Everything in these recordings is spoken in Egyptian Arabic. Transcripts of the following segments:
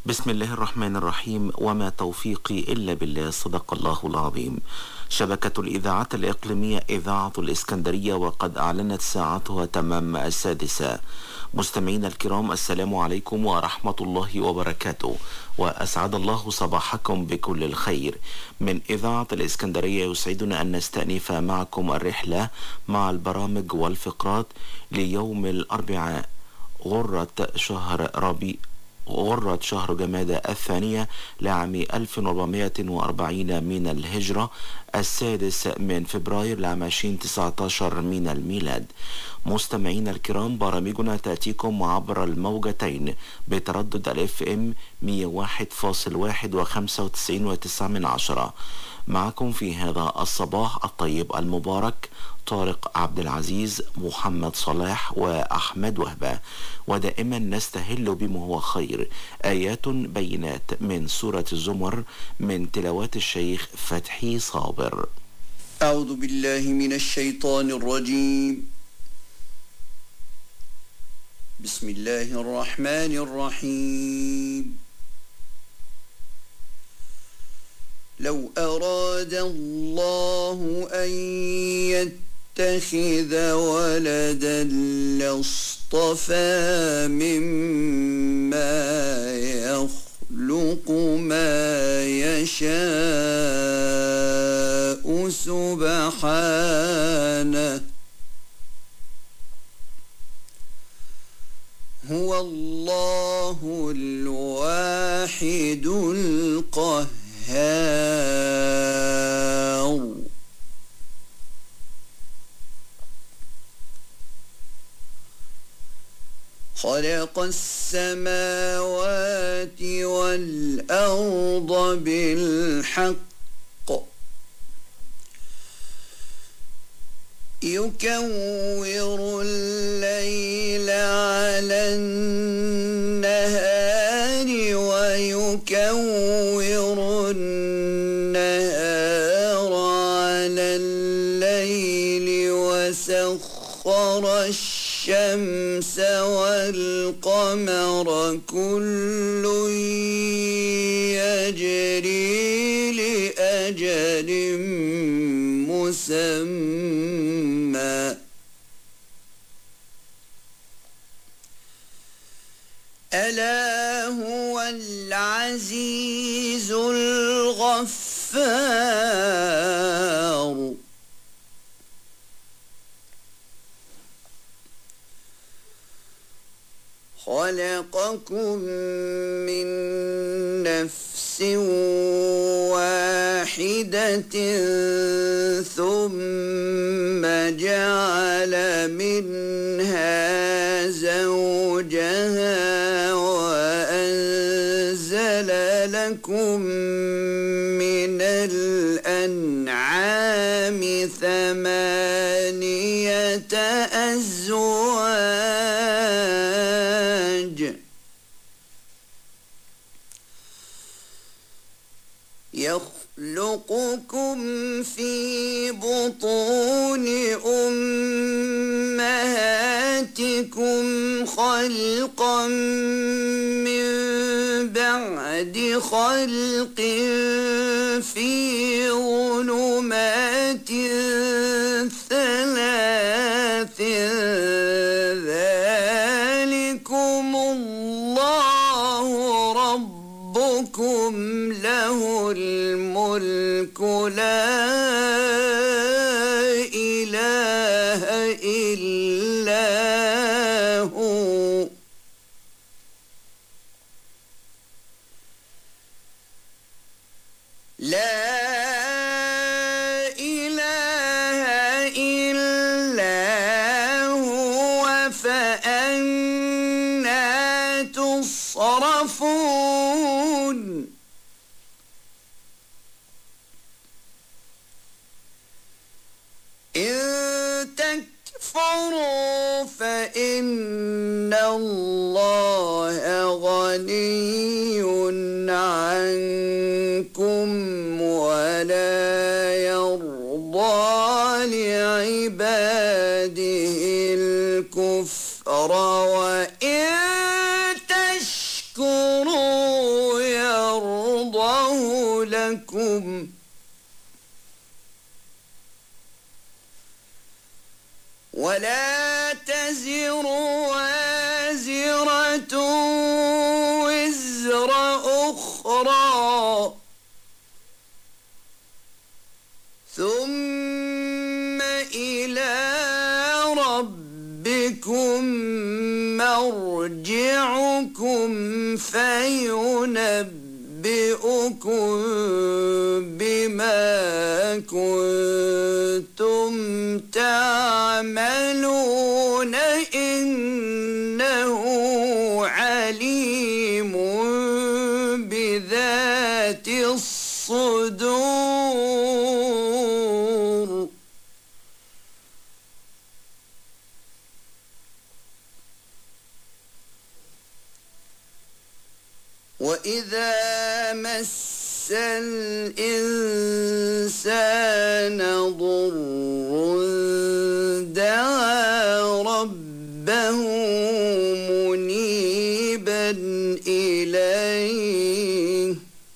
بسم الله الرحمن الرحيم وما توفيقي إلا بالله صدق الله العظيم شبكة الإذاعات الإقليمية إذاعة الإسكندرية وقد أعلنت ساعتها تمام السادسة مستمعينا الكرام السلام عليكم ورحمة الله وبركاته وأسعد الله صباحكم بكل الخير من إذاعة الإسكندرية يسعدنا أن نستأنف معكم الرحلة مع البرامج والفقرات ليوم الأربعاء غرة شهر ربيع غرة شهر جمادى الثانية لعام 1440 من الهجرة السادس من فبراير لعام 2019 من الميلاد مستمعينا الكرام برامجنا تأتيكم عبر الموجتين بتردد الاف ام 101.1 و 95.9 من عشرة معكم في هذا الصباح الطيب المبارك طارق عبد العزيز محمد صلاح وأحمد وهبة ودائما نستهل بما هو خير آيات بينات من سورة الزمر من تلاوات الشيخ فتحي صابر أعوذ بالله من الشيطان الرجيم بسم الله الرحمن الرحيم لو أراد الله أن يتخذ ولدا لاصطفى مما يخلق ما يشاء سبحانه هو الله الواحد القهار خلق السماوات والأرض بالحق يكور الليل على النهار ويكور النهار على الليل وسخر الشمس والقمر كل يجري لأجل مسمى ألا هو العزيز الغفار خلقكم من نفس واحدة ثم جعل منها زوجها وأنزل لكم من الأنعام ثمانية أزواج يخلقكم في بطون أمهاتكم خلقا من بعد خلق في ظلمات ثلاث ذلكم الله ربكم له الملك لا إله إلا هو لا إله إلا هو فأنا تصرفون إن تكفروا فإن الله غني عنكم ولا يرضى لعباده الكفر وإن تشكروا لكم ولا تزر وازرة وزر أخرى ثم إلى ربكم مرجعكم فينبئكم بما كنتم تعملون إنه عليم بذات الصدور وإذا مس الإنسان ضر دعا ربه منيبا إليه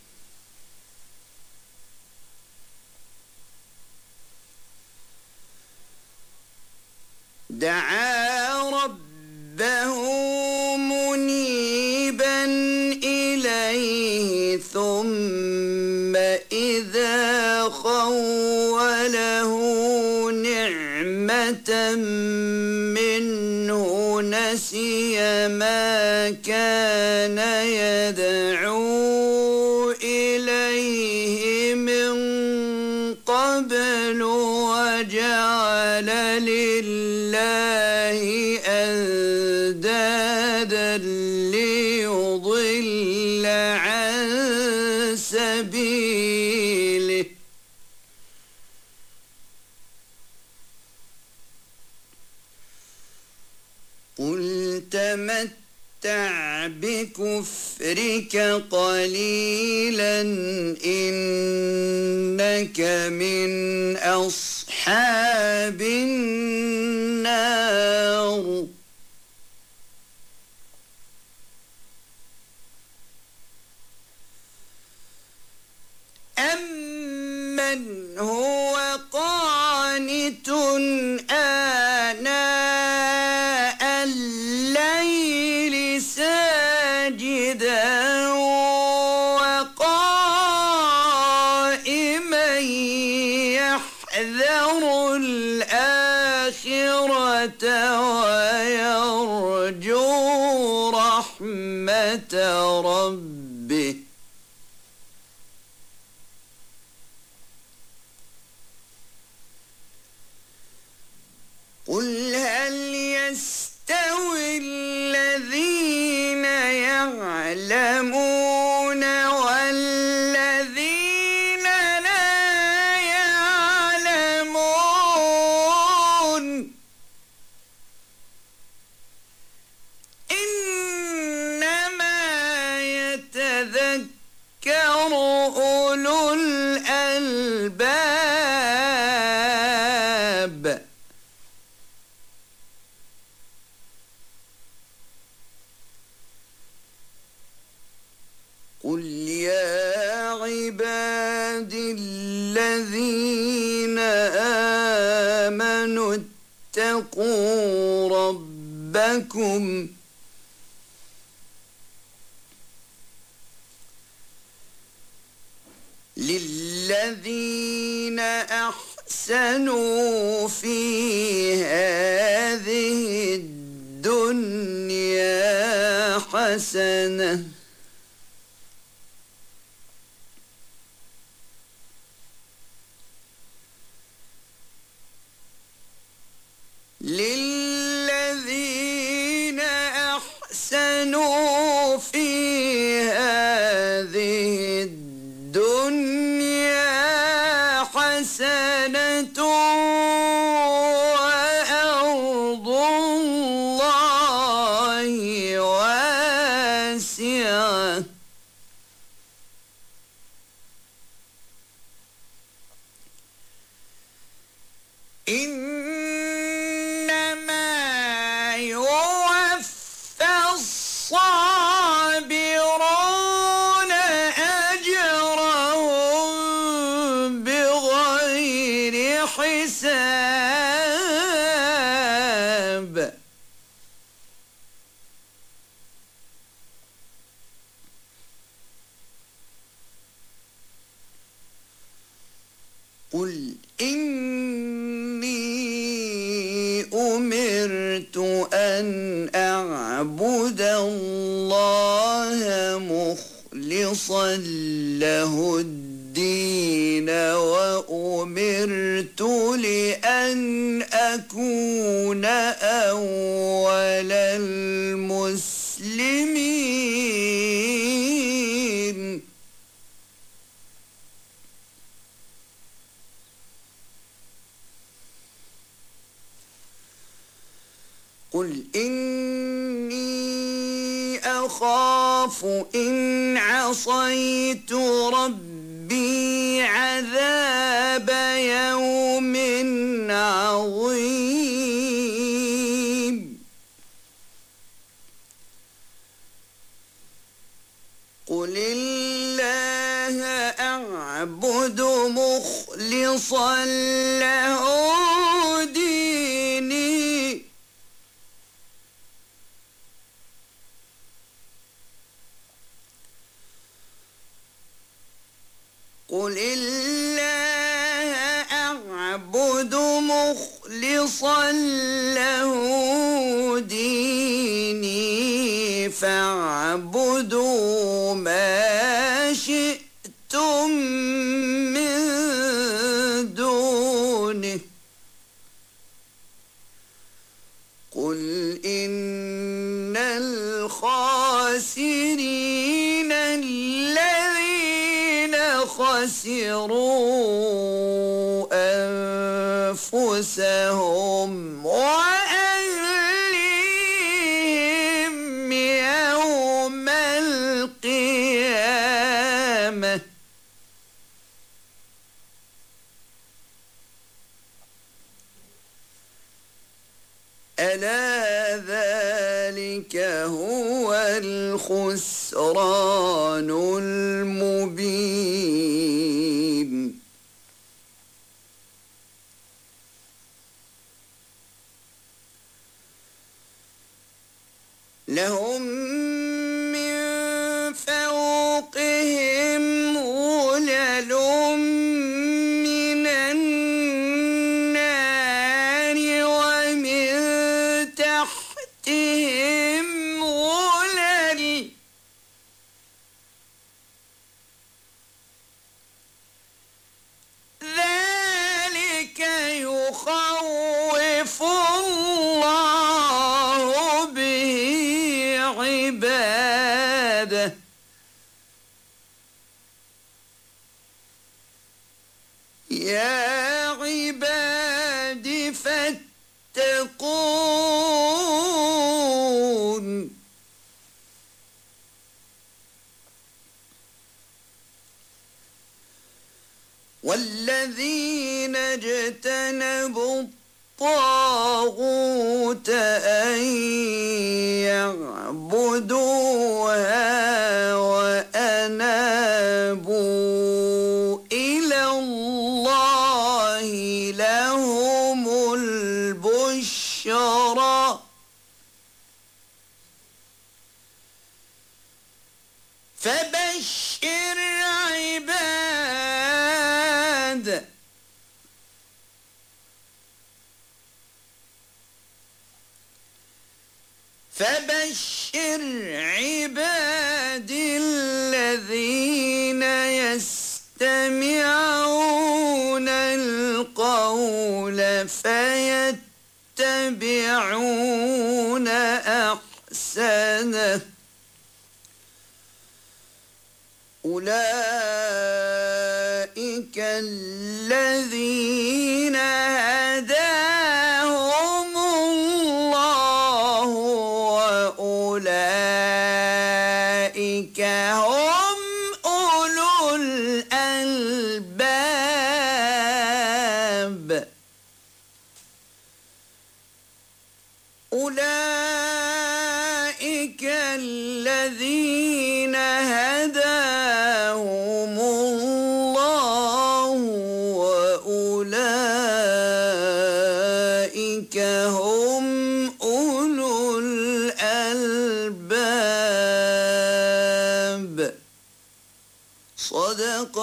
دعا ربه منيبا إليه ثم إذا خوله نعمة منه نسي ما كان يدعو إليه من قبل وجعل لله أندادا ليضل عن سبيله قل تمتع بكفرك قليلا إنك من أصحاب النار أمن هو قانت آناء الليل ساجدا وقائما يحذر الآخرة ويرجو رحمة ربه قل هل يستوي الذين يعلمون والذين لا يعلمون إنما يتذكر أولو الألباب قل يا عبادي الذين آمنوا اتقوا ربكم للذين أحسنوا في هذه الدنيا حسنه للذين أحسنوا في هذه الدنيا حسنة وأرض الله واسعة إنما يوفى الصابرون أن أعبد الله مخلصا له الدين وأمرت لأن أكون أول المسلمين قل إني أخاف إن عصيت ربي عذاب يوم عظيم قل الله أعبد مخلصا له قل الله أعبد مخلصا له ديني فاعبدوا ما شئتم من دونه قل إن الخاسرين خسروا أنفسهم وأهلهم يوم القيامة ألا ذلك هو الخسران المبين لهم من فوقهم غلل من النار ومن تحتهم غلل ذلك يخوف الله به عباده يا عباد فاتقون والذين اجتنبوا الطاغوت أن يعبدوها وأنابوا إلى الله لهم البشرى فبشر عباد فبشر عبادي الذين يستمعون القول فيتبعون أحسنه أولئك الذين هداهم الله وأولئك هم أولو الألباب أولئك الذين هداهم الله وأولئك هم أولو الألباب صدق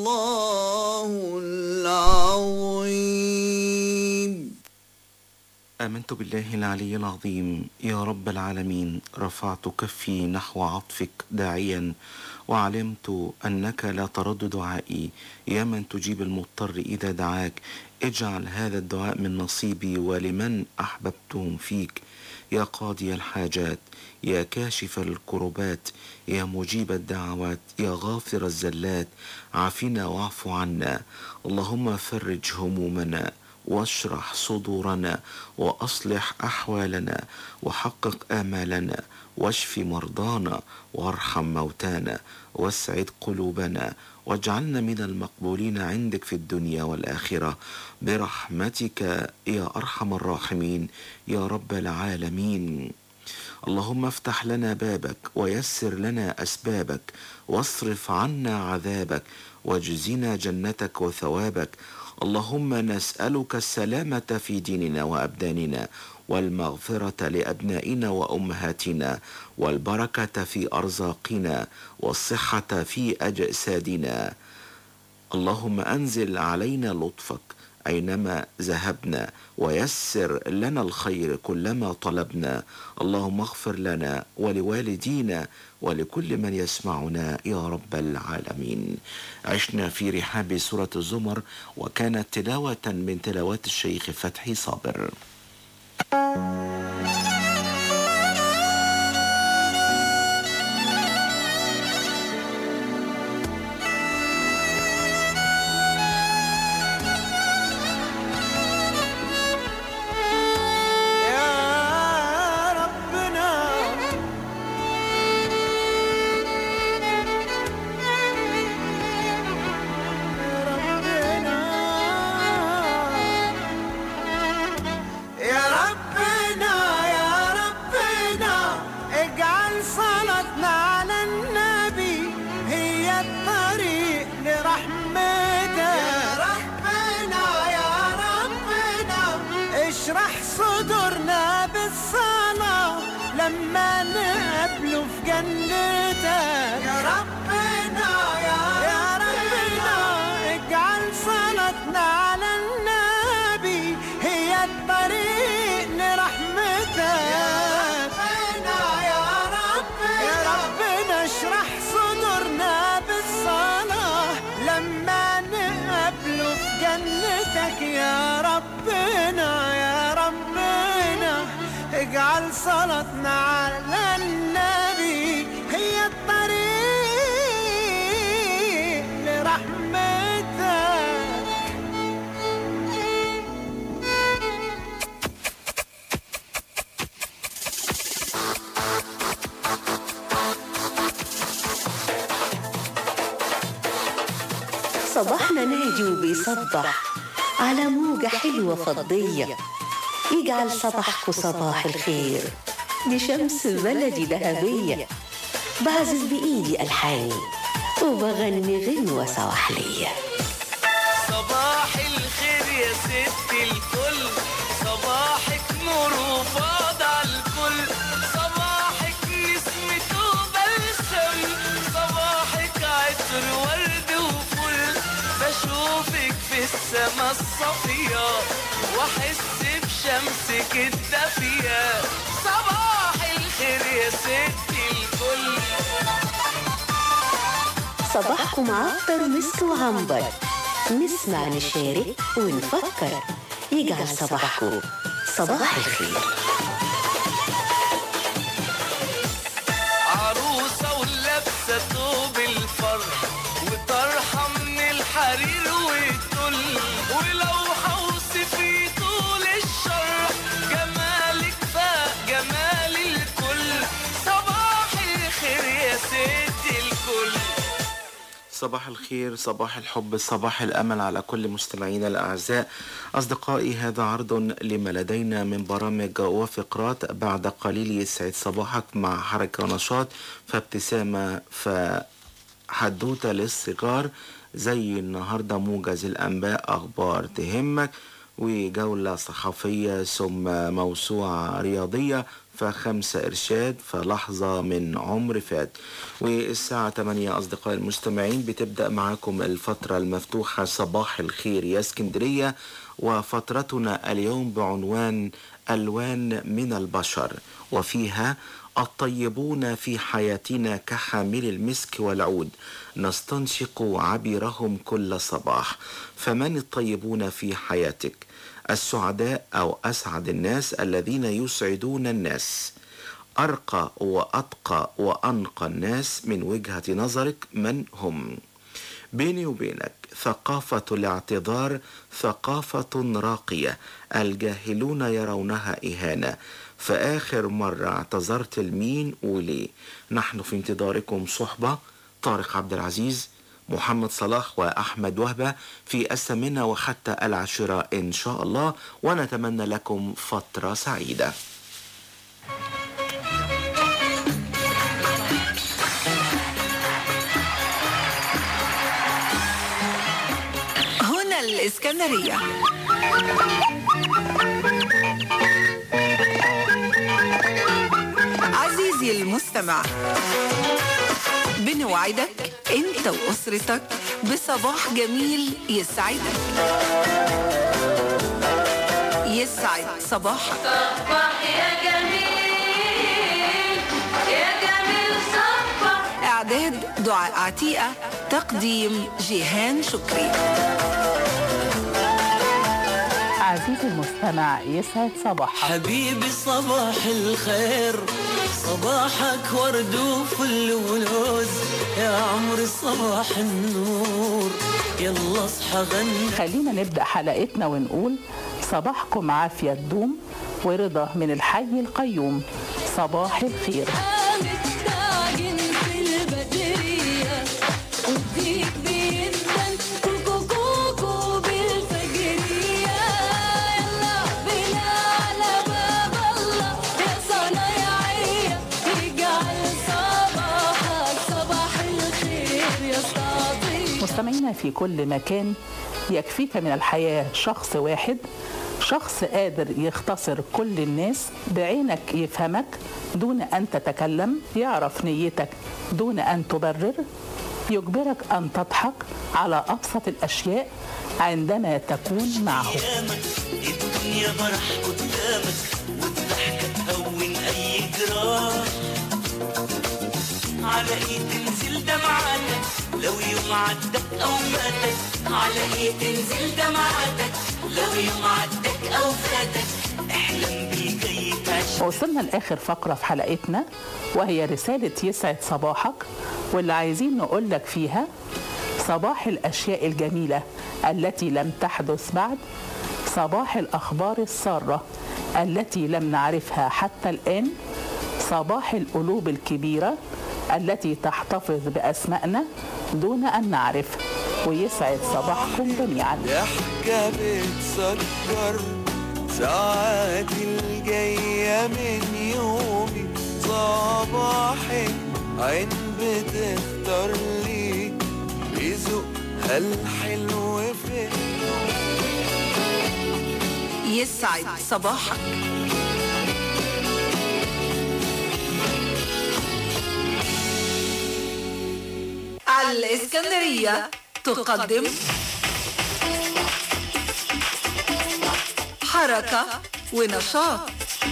الله العظيم آمنت بالله العلي العظيم يا رب العالمين رفعت كفي نحو عطفك داعيا وعلمت أنك لا ترد دعائي يا من تجيب المضطر إذا دعاك اجعل هذا الدعاء من نصيبي ولمن أحببتهم فيك يا قاضي الحاجات يا كاشف الكربات يا مجيب الدعوات يا غافر الزلات عافنا واعف عنا اللهم فرج همومنا واشرح صدورنا واصلح احوالنا وحقق امالنا واشف مرضانا وارحم موتانا واسعد قلوبنا واجعلنا من المقبولين عندك في الدنيا والاخره برحمتك يا ارحم الراحمين يا رب العالمين اللهم افتح لنا بابك ويسر لنا اسبابك واصرف عنا عذابك واجزنا جنتك وثوابك اللهم نسالك السلامه في ديننا وابداننا والمغفره لابنائنا وامهاتنا والبركه في ارزاقنا والصحه في اجسادنا اللهم انزل علينا لطفك اينما ذهبنا ويسر لنا الخير كلما طلبنا اللهم اغفر لنا ولوالدينا ولكل من يسمعنا يا رب العالمين عشنا في رحاب سوره الزمر وكانت تلاوه من تلاوات الشيخ فتحي صابر يا ربنا يا ربنا يا ربنا اجعل صلاتنا على النبي هي الطريق لرحمتك يا ربنا يا ربنا اشرح صدورنا بالصلاة لما نقابله في جنتك يا ربنا يا, يا ربنا اجعل صلاتنا على النبي هي الطريق لرحمتك يا ربنا يا ربنا يا ربنا اشرح صدورنا بالصلاة لما نقابله في جنتك يا ربنا يا ربنا اجعل صلاتنا على النبي هي الطريق لرحمتك صباحنا ناجي وبيصبح على موجة حلوة فضية يجعل صباحكم صباح الخير بشمس بلدي ذهبية بعزف بإيدي ألحاني وبغني غنوة سواحلية صباح الخير يا ست الكل صباحك نور وفاض على الكل صباحك نسمة وبلسم صباحك عطر ورد وفل بشوفك في السما الصافية واحس بشمسك الدافية صباح الخير يا ست الكل صباحكم عطر مسك وعنبر نسمع نشارك ونفكر يجعل صباحكم صباح الخير عروسة ولابسة ثوب الفرح وطرحة من الحرير والتل ولوحة وصفي طول الشرح جمالك فاق جمال الكل صباح الخير يا ست الكل صباح الخير صباح الحب صباح الأمل على كل مستمعينا الأعزاء أصدقائي هذا عرض لما لدينا من برامج وفقرات بعد قليل يسعد صباحك مع حركة ونشاط فابتسامة فحدوتة للصغار زي النهاردة موجز الأنباء أخبار تهمك وجولة صحفية ثم موسوعة رياضية فخمسة إرشاد فلحظة من عمر فات والساعة 8 أصدقائي المستمعين بتبدأ معاكم الفترة المفتوحة صباح الخير يا اسكندرية وفترتنا اليوم بعنوان ألوان من البشر وفيها الطيبون في حياتنا كحامل المسك والعود نستنشق عبيرهم كل صباح فمن الطيبون في حياتك السعداء أو أسعد الناس الذين يسعدون الناس أرقى وأتقى وأنقى الناس من وجهة نظرك من هم بيني وبينك ثقافة الاعتذار ثقافة راقية الجاهلون يرونها إهانة فآخر مرة اعتذرت لمين وليه نحن في انتظاركم صحبة طارق عبد العزيز محمد صلاح وأحمد وهبة في الثامنة وحتى العاشرة إن شاء الله ونتمنى لكم فترة سعيدة هنا الإسكندرية عزيزي المستمع بنوعدك انت واسرتك بصباح جميل يسعدك يسعد صباحك صبح يا جميل يا جميل صبح اعداد دعاء عتيقة تقديم جيهان شكري عزيزي المستمع يسعد صباحك حبيبي صباح الخير صباحك ورد وفل ولوز يا عمري صباح النور يلا اصحى غني خلينا نبدأ حلقتنا ونقول صباحكم عافية تدوم ورضا من الحي القيوم صباح الخير مستعجن في البدرية وديك بيدن كوكو كوكو بالفجرية يلا بينا على باب الله يا صنايعية اجعل صباحك صباح الخير يا صبي مستمعينا في كل مكان يكفيك من الحياة شخص واحد شخص قادر يختصر كل الناس بعينك يفهمك دون أن تتكلم يعرف نيتك دون أن تبرر يجبرك أن تضحك على أبسط الأشياء عندما تكون معه قدامك الدنيا مرح قدامك والضحكة تهون أي جراح على إيه تنزل دمعتك لو يوم عدك أو فاتك على إيه تنزل دمعتك لو يوم عدك أو فاتك احلم بالجاي تعيش وصلنا لآخر فقرة في حلقتنا وهي رسالة يسعد صباحك واللي عايزين نقول لك فيها صباح الأشياء الجميلة التي لم تحدث بعد صباح الأخبار السارة التي لم نعرفها حتى الآن صباح القلوب الكبيرة التي تحتفظ بأسمائنا دون أن نعرف ويسعد صباحكم جميعا ضحكة بتسكر ساعاتي الجاية من يومي صباحي عين بتختار لي رزقها الحلو في يسعد صباحك الإسكندرية تقدم حركة ونشاط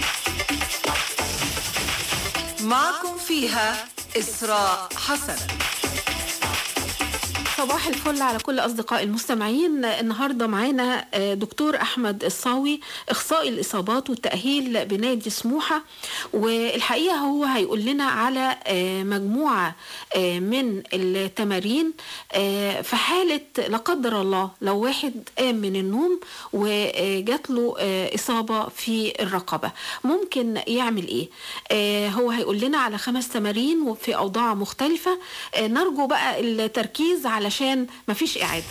معكم فيها إسراء حسن صباح الفل على كل أصدقاء المستمعين النهاردة معانا آه، دكتور أحمد الصاوي إخصائي الإصابات والتأهيل بنادي سموحة والحقيقة هو هيقول لنا على آه، مجموعة آه، من التمارين آه، في حالة لا قدر الله لو واحد قام من النوم وجات له آه، إصابة في الرقبة ممكن يعمل إيه آه، هو هيقول لنا على خمس تمارين وفي أوضاع مختلفة آه، نرجو بقى التركيز علشان مفيش إعادة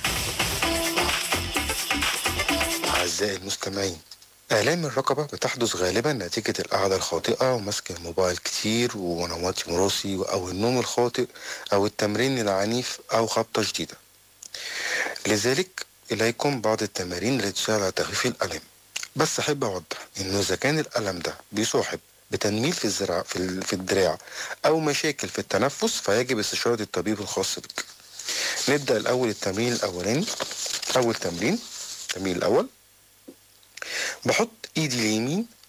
أعزائي المستمعين آلام الرقبة بتحدث غالبا نتيجة القعدة الخاطئة ومسك الموبايل كتير ونومات مراسي أو النوم الخاطئ أو التمرين العنيف أو خبطة شديدة لذلك إليكم بعض التمارين التي تساعد على تخفيف الألم بس أحب أوضح إنه إذا كان الألم ده بيصاحب بتنميل في الزراع في, ال- في الدراع أو مشاكل في التنفس فيجب استشارة الطبيب الخاص بك نبدأ الأول التمرين الأولاني أول تمرين التمرين الأول بحط إيدي اليمين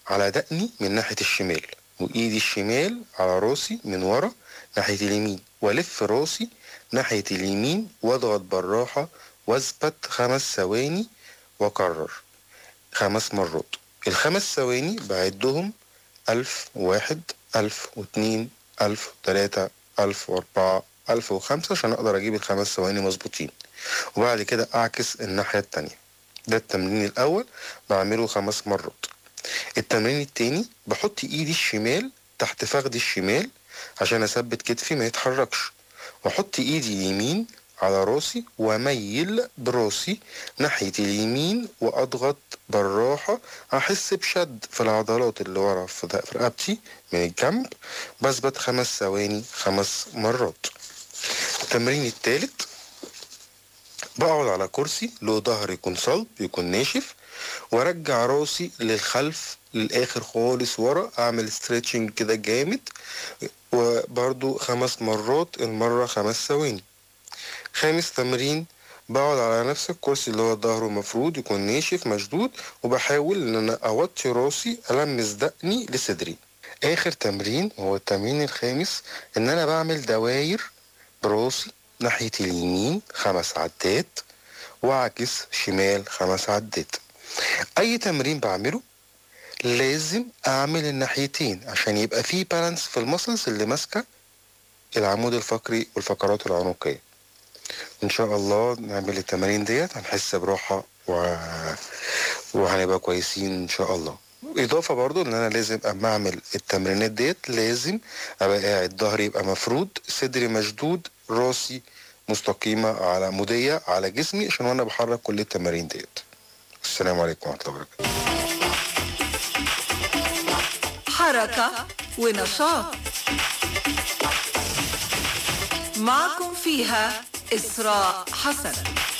على دقني من ناحية الشمال وإيدي الشمال على راسي من ورا ناحية اليمين وألف راسي ناحية اليمين واضغط بالراحة واثبت خمس ثواني وأكرر خمس مرات الخمس ثواني بعدهم ألف وواحد ألف واتنين ألف وتلاتة ألف وأربعة ألف وخمسة عشان أقدر أجيب الخمس ثواني مظبوطين وبعد كده أعكس الناحية التانية ده التمرين الأول بعمله خمس مرات التمرين التاني بحط إيدي الشمال تحت فخدي الشمال عشان أثبت كتفي ما يتحركش وأحط إيدي اليمين على راسي وأميل براسي ناحية اليمين وأضغط بالراحة أحس بشد في العضلات اللي ورا في ده- في رقبتي من الجنب بثبت خمس ثواني خمس مرات التمرين التالت بقعد على كرسي له ظهر يكون صلب يكون ناشف وارجع راسي للخلف للاخر خالص ورا اعمل ستريتشنج كده جامد وبرضو خمس مرات المرة خمس ثواني خامس تمرين بقعد على نفس الكرسي اللي هو ظهره مفرود يكون ناشف مشدود وبحاول ان انا اوطي راسي المس دقني لصدري اخر تمرين وهو التمرين الخامس ان انا بعمل دواير براسي ناحية اليمين خمس عدات واعكس شمال خمس عدات اي تمرين بعمله لازم اعمل الناحيتين عشان يبقى فيه بالانس في المسلز اللي ماسكه العمود الفقري والفقرات العنقيه ان شاء الله نعمل التمارين ديت هنحس براحه و... وهنبقى كويسين ان شاء الله اضافه برضو ان انا لازم اما اعمل التمرينات ديت لازم ابقى قاعد ظهري يبقى مفرود صدري مشدود راسي مستقيمه على عموديه على جسمي عشان وانا بحرك كل التمارين ديت السلام عليكم ورحمه الله وبركاته حركة ونشاط معكم فيها إسراء حسن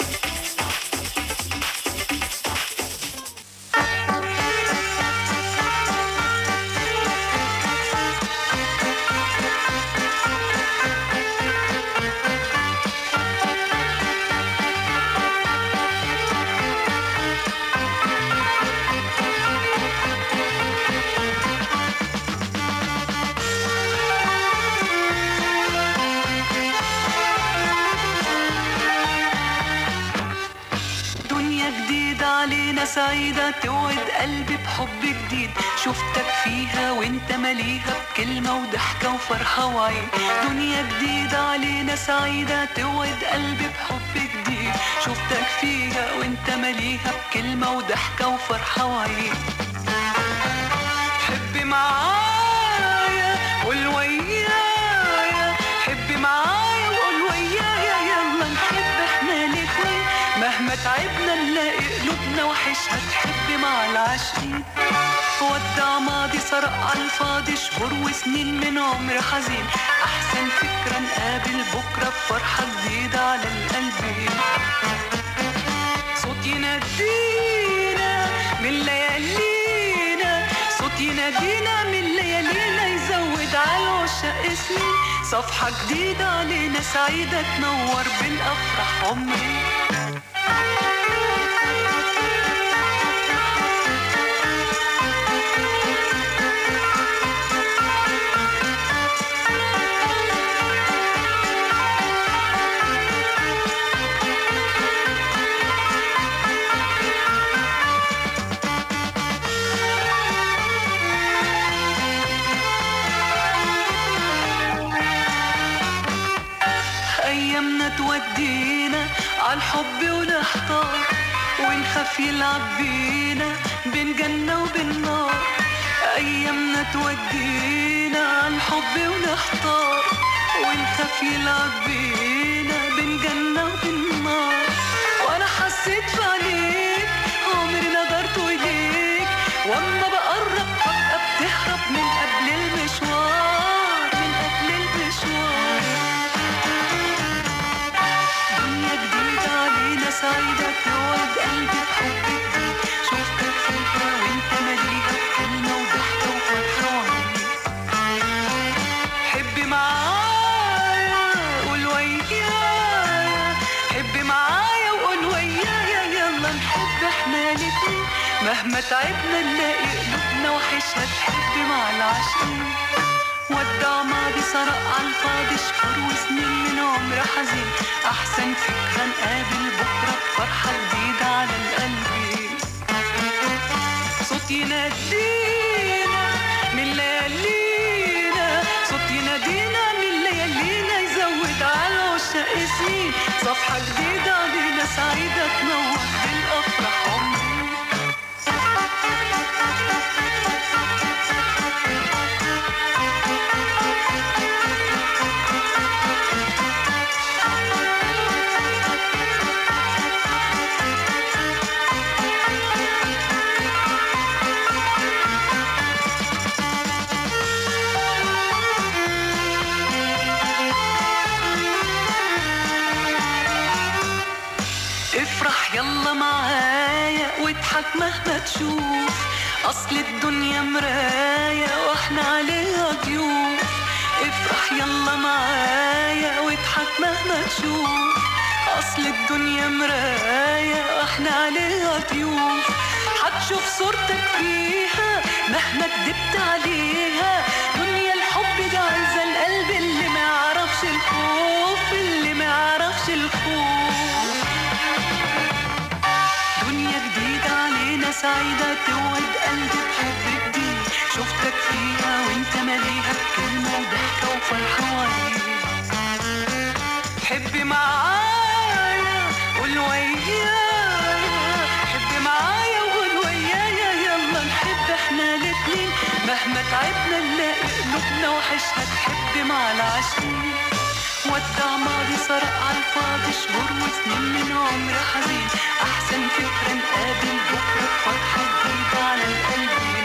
دنيا جديدة علينا سعيدة توعد قلبي بحب جديد شفتك فيها وانت مليها بكلمة وضحكة وفرحة وعيد دنيا جديدة علينا سعيدة توعد قلبي بحب جديد شفتك فيها وانت مليها بكلمة وضحكة وفرحة وعيد حبي معايا قول ويايا حبي معايا وقول ويايا يلا نحب احنا الاتنين مهما تعبنا نلاقي قلوبنا وحشها تحب مع العاشقين ودع ماضي سرق على الفاضي شهور وسنين من عمر حزين احسن فكرة نقابل بكرة بفرحة جديدة على القلبين صوت ينادينا من ليالينا صوت ينادينا من ليالينا يزود على العشاق سنين صفحة جديدة علينا سعيدة تنور بالأفراح عمري أيامنا تودينا عالحب ونحتار ونخاف يلعب بينا بين جنة وبين نار أيامنا تودينا عالحب ونحتار ونخاف يلعب بينا بين جنة وبين نار وأنا حسيت في عينيك عمري نظرت إليك وأما بقرب ببقى بتهرب من قبل المشوار من قبل المشوار دنيا جديدة علينا سعيدة توعد قلبي بحب جديد شفتك فيها وانت مليها بكلمة وضحكة وفرحة وعيد حبي معايا قول ويايا حبي معايا وقول ويايا يلا نحب احنا الاتنين مهما تعبنا نلاقي قلوبنا وحشها تحب مع العاشقين ودع ماضي سرق على الفاضي شهور وسنين من عمر حزين احسن فكرة نقابل بكرة بفرحة جديدة على القلبين صوت ينادينا من ليالينا صوت ينادينا من ليالينا يزود على العشاق سنين صفحة جديدة علينا سعيدة تنور بالأفراح عمري افرح يلا معايا واضحك مهما تشوف اصل الدنيا مراية واحنا عليها ضيوف افرح يلا معايا واضحك مهما تشوف اصل الدنيا مراية واحنا عليها ضيوف هتشوف صورتك فيها مهما كدبت عليها دنيا الحب ده عايزة القلب اللي ما يعرفش الخوف اللي ما يعرفش الخوف دنيا جديدة علينا سعيدة توعد قلبي بحب جديد شفتك فيها وانت مليها بكلمة وضحكة وفرحة وعيد حبي معايا قول ويايا حبي معايا وقول ويايا يلا نحب احنا الاتنين مهما تعبنا نلاقي قلوبنا وحشها تحب مع العاشقين ودع ماضي سرق على الفاضي شهور وسنين من عمر حزين احسن فكرة نقابل بكرة بفرحة جديدة على القلبين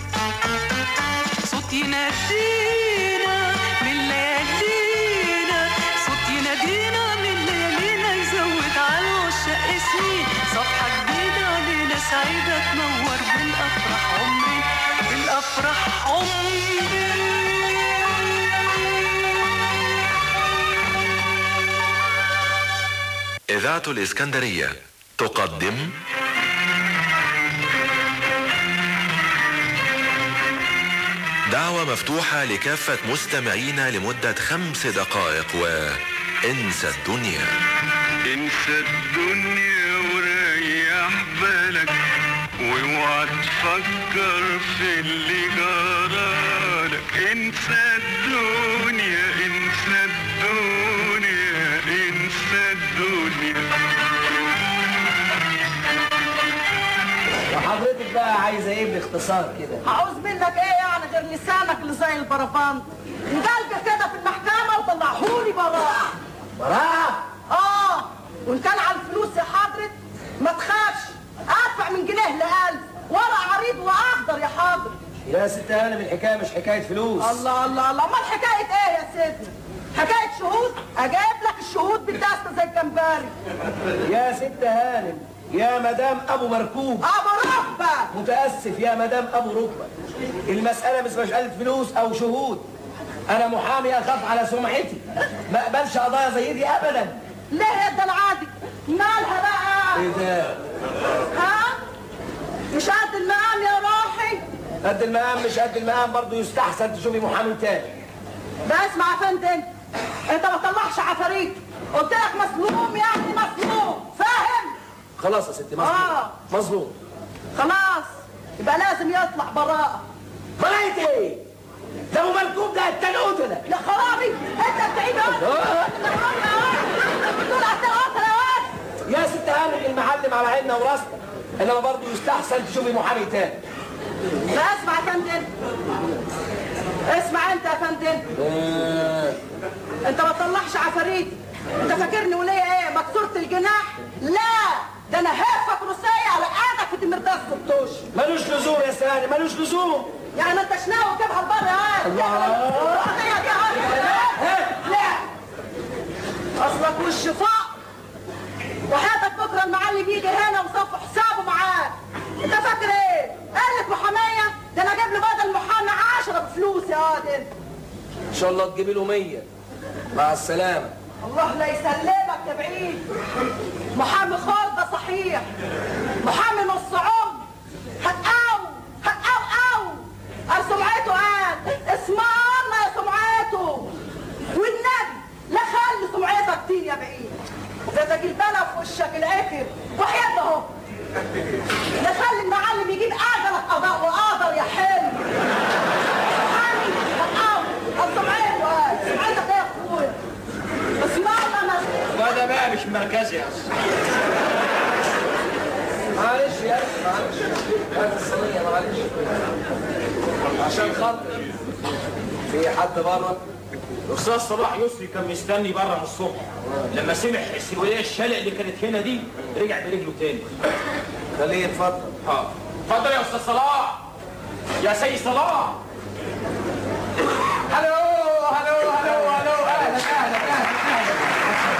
صوت ينادينا من ليالينا صوت ينادينا من ليالينا يزود على العشاق سنين صفحة جديدة علينا سعيدة تنور بالأفراح عمري بالأفراح عمري إذاعة الإسكندرية تقدم دعوة مفتوحة لكافة مستمعينا لمدة خمس دقائق وانسى الدنيا انسى الدنيا وريح بالك واوعى تفكر في اللي جرالك انسى الدنيا انسى الدنيا انسى الدنيا وحضرتك بقى عايزه ايه باختصار كده عاوز منك ايه يعني غير لسانك اللي زي البرفان مدلجة كده في المحكمة وطلعهولي براءة براءة؟ اه وان كان على الفلوس يا حضرة ما تخافش ادفع من جنيه لألف ورق عريض واخضر يا حضرة يا ست هانم الحكايه مش حكايه فلوس الله الله الله امال حكاية ايه يا سيدي حكاية شهود اجيب لك الشهود بالدستة زي الجمبري يا ست هانم يا مدام ابو مركوب ابو ركبة متاسف يا مدام ابو ركبه المساله مش مساله فلوس او شهود انا محامي اخاف على سمعتي ما اقبلش قضايا زي دي ابدا ليه يا ده العادي مالها بقى ايه ده ها مش قد المقام يا روحي قد المقام مش قد المقام برضه يستحسن تشوفي محامي تاني ده اسمع يا فندم انت ما تطلعش عفاريت قلت لك مسلوم يعني مسلوم فاهم خلاص يا ستي مظلوم آه. مظلوم خلاص يبقى لازم يطلع براءة براءة ايه؟ ده ابو مركوب ده التنقوتة يا خرابي انت بتعيد بتقول التنقوتة يا واد يا ست هانم المعلم على عيننا وراسنا انما برضه يستحسن تشوفي محامي تاني لا اسمع يا فندم اسمع انت يا فندم انت ما تطلعش عفاريت انت فاكرني وليا ايه مكسورة الجناح لا ده انا هفك روسية على قاعدك في تمرداس الطوش ملوش لزوم يا سهاني ملوش لزوم يعني ما انتش ناوي تجيبها لبره يا واد لا اصلك وش فوق وحياتك بكره المعلم يجي هنا وصف حسابه معاك انت فاكر ايه؟ قالت محاميه ده انا اجيب له بدل محامي 10 بفلوس يا واد انت ان شاء الله تجيبي له 100 مع السلامه الله لا يسلمك يا بعيد محامي خالد ده صحيح محامي نص عمر مركزي يا أستاذ معلش يا أخي معلش هات الصينية معلش عشان خاطر في حد بره الاستاذ صلاح يسري كان مستني بره من الصبح لما سمع السويه الشلق اللي كانت هنا دي رجع برجله تاني خليه يتفضل اه اتفضل يا استاذ صلاح يا سيد صلاح هلو هلو هلو هلو اهلا اهلا اهلا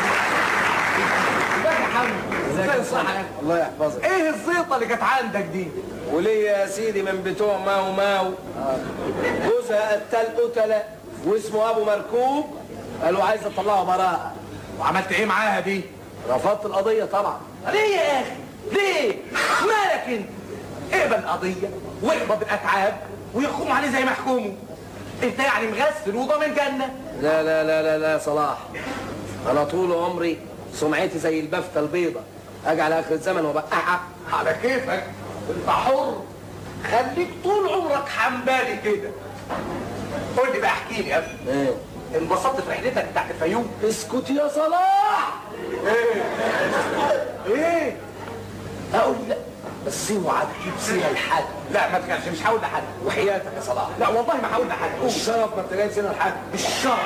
ازيك يا حمد ازيك يا صاحبي الله يحفظك ايه الزيطه اللي كانت عندك دي وليه يا سيدي من بتوع ماو ماو جوزها قتل قتله واسمه ابو مركوب قالوا عايز اطلعه براءه وعملت ايه معاها دي رفضت القضيه طبعا ليه يا اخي ليه مالك انت اقبل القضيه واقبض الاتعاب ويحكموا عليه زي ما يحكموا انت يعني مغسل وضامن جنه لا لا لا لا لا صلاح انا طول عمري سمعتي زي البفته البيضه اجي على اخر الزمن وبقعها على كيفك انت حر خليك طول عمرك حنبالي كده قول لي بقى احكي لي يا ابني ايه انبسطت في رحلتك بتاعت الفيوم اسكت يا صلاح ايه ايه اقول لا بس اوعى تجيب سيره لحد لا ما تكلمش مش هقول لحد وحياتك يا صلاح لا والله ما هقول لحد الشرف ما تجيب سيره لحد الشرف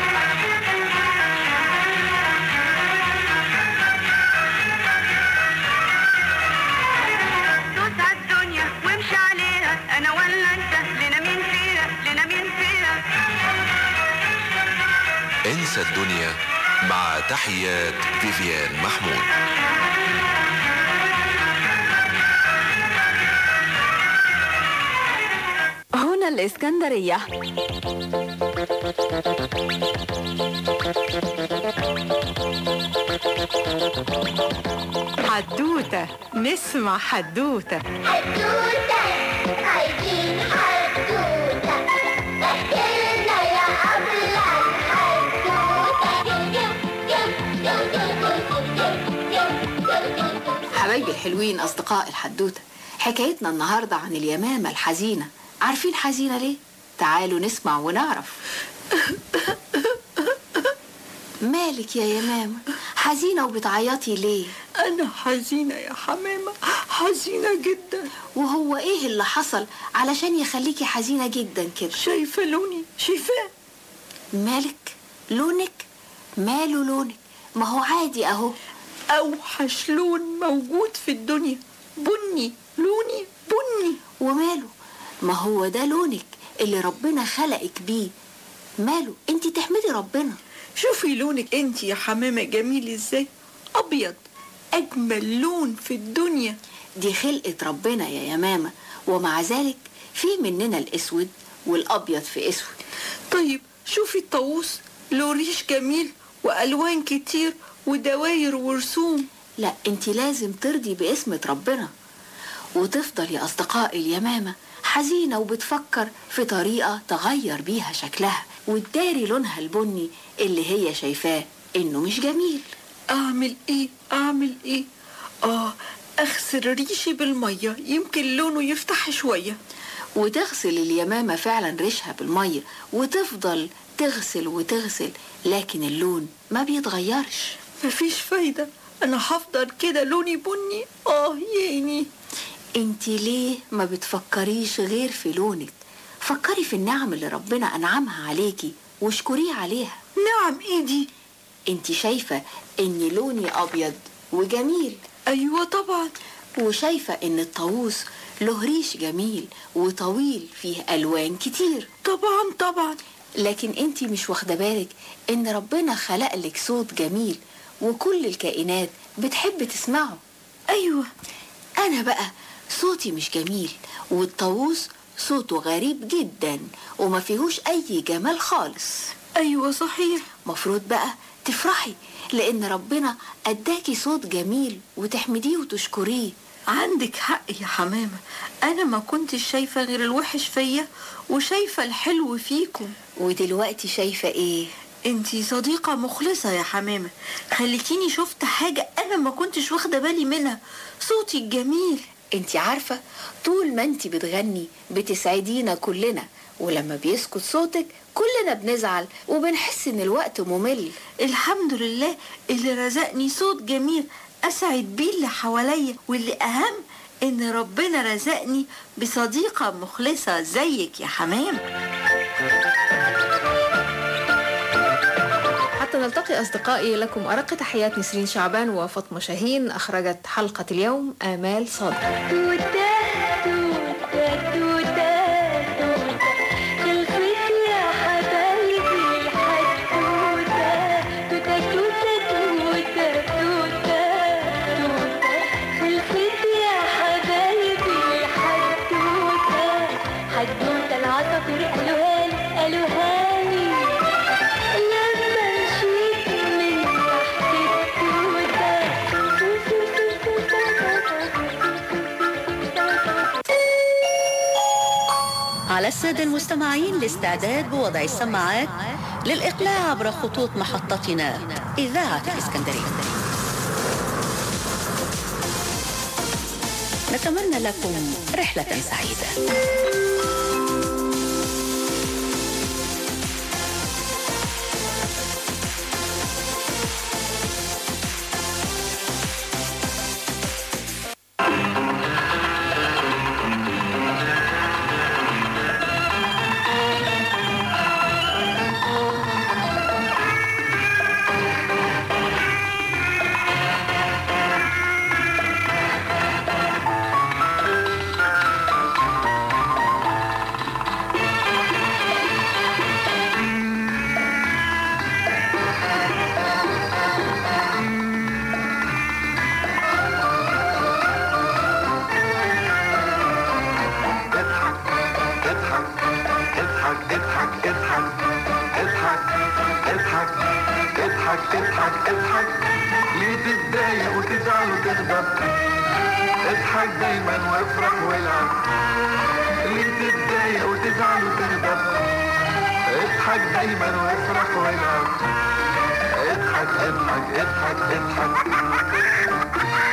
دوس على الدنيا وامشي عليها انا ولا انت لنا مين فيها لنا مين فيها انسى الدنيا مع تحيات فيفيان محمود هنا الإسكندرية حدوتة نسمع حدوتة حدوتة عايزين حدوتة احكيلنا يا أبلة حدوتة حبايبي الحلوين أصدقاء الحدوتة حكايتنا النهاردة عن اليمامة الحزينة عارفين حزينة ليه؟ تعالوا نسمع ونعرف مالك يا يمامة حزينة وبتعيطي ليه؟ أنا حزينة يا حمامة حزينة جدا وهو إيه اللي حصل علشان يخليكي حزينة جدا كده؟ شايفة لوني شايفاه مالك؟ لونك؟ ماله لونك؟ ما هو عادي أهو أوحش لون موجود في الدنيا بني لوني بني وماله؟ ما هو ده لونك اللي ربنا خلقك بيه ماله؟ انت تحمدي ربنا شوفي لونك انت يا حمامة جميل ازاي أبيض أجمل لون في الدنيا دي خلقة ربنا يا يمامة ومع ذلك في مننا الأسود والأبيض في أسود طيب شوفي الطاووس له ريش جميل وألوان كتير ودواير ورسوم لا انت لازم ترضي باسمة ربنا وتفضل يا أصدقاء اليمامة حزينة وبتفكر في طريقة تغير بيها شكلها وتداري لونها البني اللي هي شايفاه إنه مش جميل أعمل إيه أعمل إيه آه أغسل ريشي بالمية يمكن لونه يفتح شوية وتغسل اليمامة فعلا ريشها بالمية وتفضل تغسل وتغسل لكن اللون ما بيتغيرش مفيش فايدة أنا هفضل كده لوني بني آه ياني انت ليه ما بتفكريش غير في لونك فكري في النعم اللي ربنا أنعمها عليكي واشكريه عليها نعم إيه دي انت شايفة ان لوني أبيض وجميل أيوة طبعا وشايفة ان الطاووس له ريش جميل وطويل فيه ألوان كتير طبعا طبعا لكن انت مش واخدة بالك ان ربنا خلق لك صوت جميل وكل الكائنات بتحب تسمعه أيوة أنا بقى صوتي مش جميل والطاووس صوته غريب جدا وما فيهوش أي جمال خالص أيوة صحيح مفروض بقى تفرحي لأن ربنا أداكي صوت جميل وتحمديه وتشكريه عندك حق يا حمامة أنا ما كنتش شايفة غير الوحش فيا وشايفة الحلو فيكم ودلوقتي شايفة إيه؟ انتي صديقة مخلصة يا حمامة خليتيني شفت حاجة أنا ما كنتش واخدة بالي منها صوتي الجميل انت عارفة طول ما انت بتغني بتسعدينا كلنا ولما بيسكت صوتك كلنا بنزعل وبنحس ان الوقت ممل الحمد لله اللي رزقني صوت جميل اسعد بيه اللي حواليا واللي اهم ان ربنا رزقني بصديقة مخلصة زيك يا حمام حتى نلتقي أصدقائي لكم أرق تحيات نسرين شعبان وفاطمة شاهين أخرجت حلقة اليوم آمال صادق توتة توتة توتة توتة خلصت يا حبايبي الحدوتة توتة توتة توتة توتة توتة خلصت يا حبايبي الحدوتة حدوتة العصافير قالوها لي قالوها لي لما مشيت من تحت على السادة المستمعين الاستعداد بوضع السماعات للإقلاع عبر خطوط محطتنا إذاعة الإسكندرية نتمنى لكم رحلة سعيدة اضحك اضحك اضحك اضحك اضحك اضحك اضحك اضحك ليه تتضايق وتزعل وتغضب اضحك دايما وافرح والعب ليه تتضايق وتزعل وتغضب اضحك دايما وافرح والعب اضحك اضحك اضحك اضحك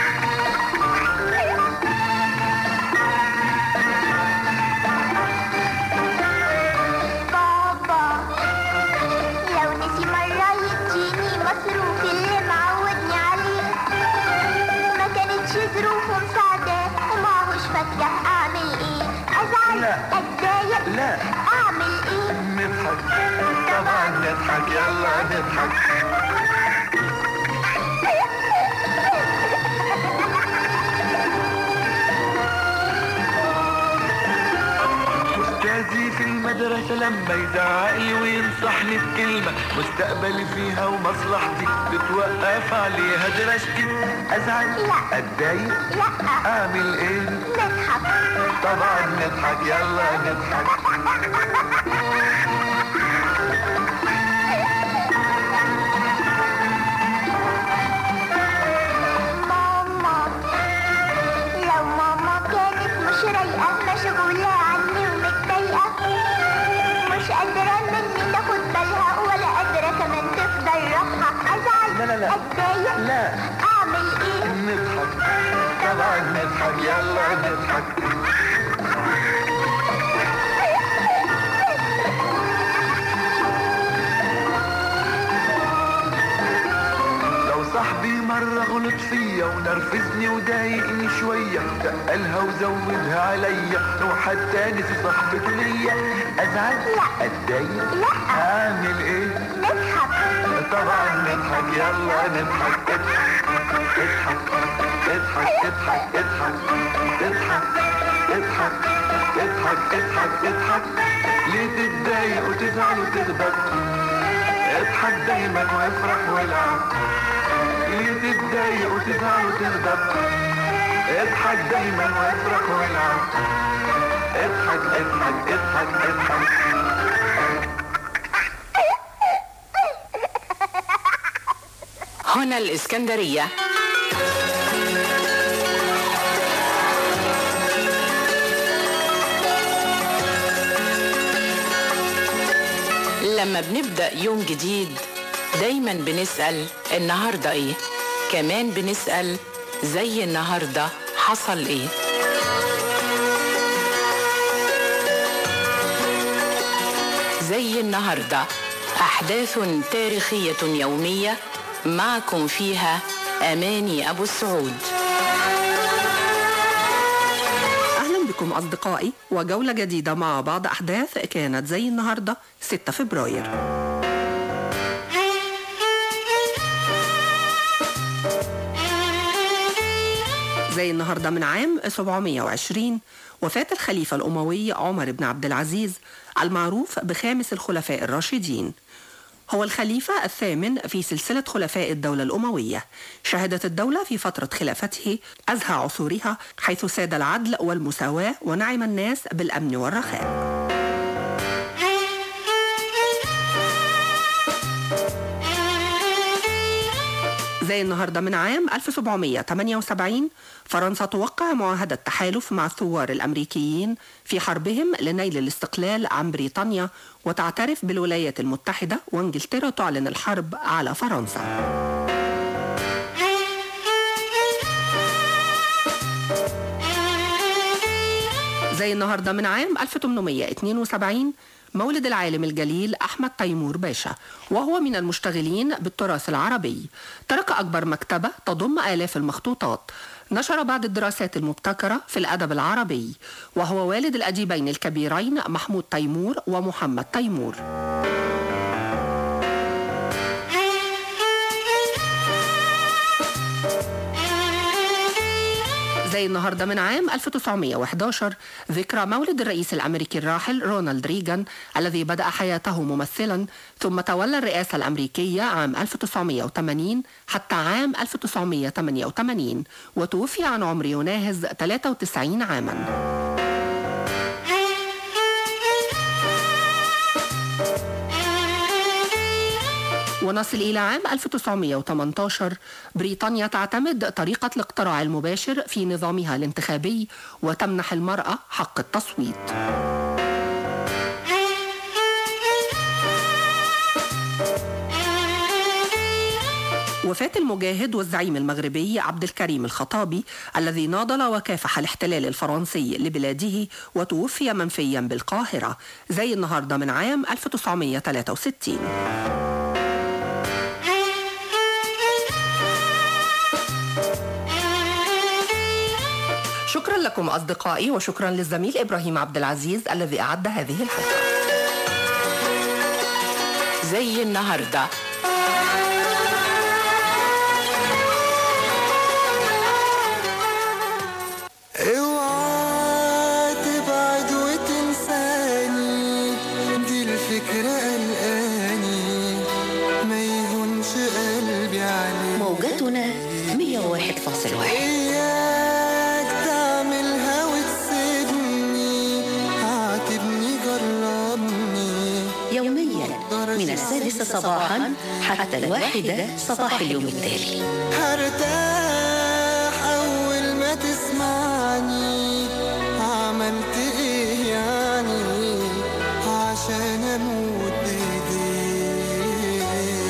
بابا لو نسي مرة يديني مصروف اللي معودني عليه ما كانتش ظروفه مساعدة ومعهوش فكة أعمل إيه أزعل لا. أتضايق لا. أعمل إيه نضحك طبعا نضحك يلا نضحك أستاذي في المدرسة لما يزعق لي وينصحني بكلمة مستقبلي فيها ومصلحتي بتوقف عليها دراستي أزعل لا. أتضايق لا أعمل إيه نضحك طبعا نضحك يلا نضحك ماما لو ماما كانت مش رايقة مشغولة عني ومتضايقة مش قادرة مني تاخد بالها ولا قادرة كمان تفضل راحة أزعل لا لا لا. أتضايق لا. أعمل إيه نضحك طبعا نضحك يلا نضحك لو صاحبي مرة غلط فيا ونرفزني وضايقني شوية تقلها وزودها عليا وحتى نسي صاحبته ليا ازعل لا. اتضايق لا. اعمل ايه نضحك طبعا نضحك يلا نضحك اضحك اضحك اضحك اضحك اضحك اضحك اضحك اضحك اضحك ليه تتضايق وتزعل وتغضب اضحك دايما وافرح والعب ليه تتضايق وتزعل وتغضب اضحك دايما وافرح والعب اضحك اضحك اضحك اضحك هنا الإسكندرية لما بنبدأ يوم جديد دايما بنسأل النهاردة ايه كمان بنسأل زي النهاردة حصل ايه زي النهارده احداث تاريخيه يوميه معكم فيها اماني ابو السعود أهلا بكم أصدقائي وجولة جديدة مع بعض أحداث كانت زي النهاردة 6 فبراير زي النهاردة من عام 720 وفاة الخليفة الأموي عمر بن عبد العزيز المعروف بخامس الخلفاء الراشدين هو الخليفة الثامن في سلسلة خلفاء الدولة الأموية شهدت الدولة في فترة خلافته أزهى عصورها حيث ساد العدل والمساواة ونعم الناس بالأمن والرخاء زي النهاردة من عام 1778 فرنسا توقع معاهدة تحالف مع الثوار الأمريكيين في حربهم لنيل الاستقلال عن بريطانيا وتعترف بالولايات المتحدة وانجلترا تعلن الحرب على فرنسا زي النهاردة من عام 1872 مولد العالم الجليل أحمد تيمور باشا وهو من المشتغلين بالتراث العربي ترك أكبر مكتبة تضم آلاف المخطوطات نشر بعض الدراسات المبتكرة في الأدب العربي وهو والد الأديبين الكبيرين محمود تيمور ومحمد تيمور زي النهاردة من عام 1911 ذكرى مولد الرئيس الأمريكي الراحل رونالد ريغان الذي بدأ حياته ممثلا ثم تولى الرئاسة الأمريكية عام 1980 حتى عام 1988 وتوفي عن عمر يناهز 93 عاما ونصل إلى عام 1918 بريطانيا تعتمد طريقة الاقتراع المباشر في نظامها الانتخابي وتمنح المرأة حق التصويت وفاة المجاهد والزعيم المغربي عبد الكريم الخطابي الذي ناضل وكافح الاحتلال الفرنسي لبلاده وتوفي منفيا بالقاهرة زي النهاردة من عام 1963 شكرا لكم أصدقائي وشكرا للزميل إبراهيم عبد العزيز الذي أعد هذه الحلقة زي النهارده اوعى تبعد وتنساني دي الفكرة قلقاني ما يهونش قلبي عليك موجتنا 101.1 إياك تعملها وتسيبني عاتبني جربني يوميا من السادسة صباحا حتى الواحدة صباح اليوم التالي هرتاح أول ما تسمعني عملت إيه يعني عشان أموت بإيديك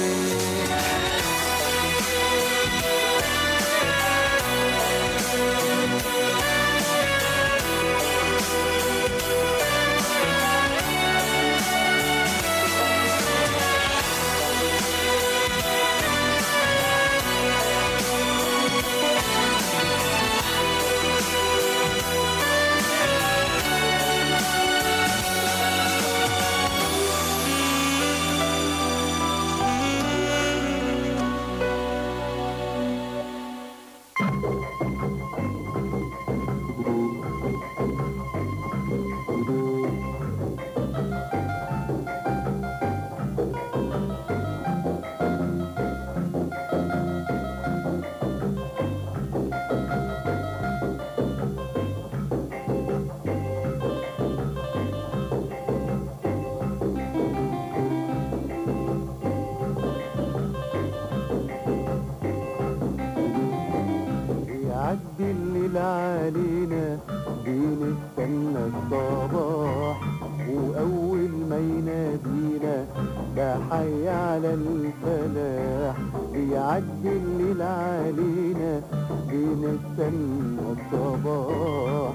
يعدي الليل علينا بنستنى الصباح وأول ما ينادينا بحي على الفلاح بيعدي الليل علينا بنستنى الصباح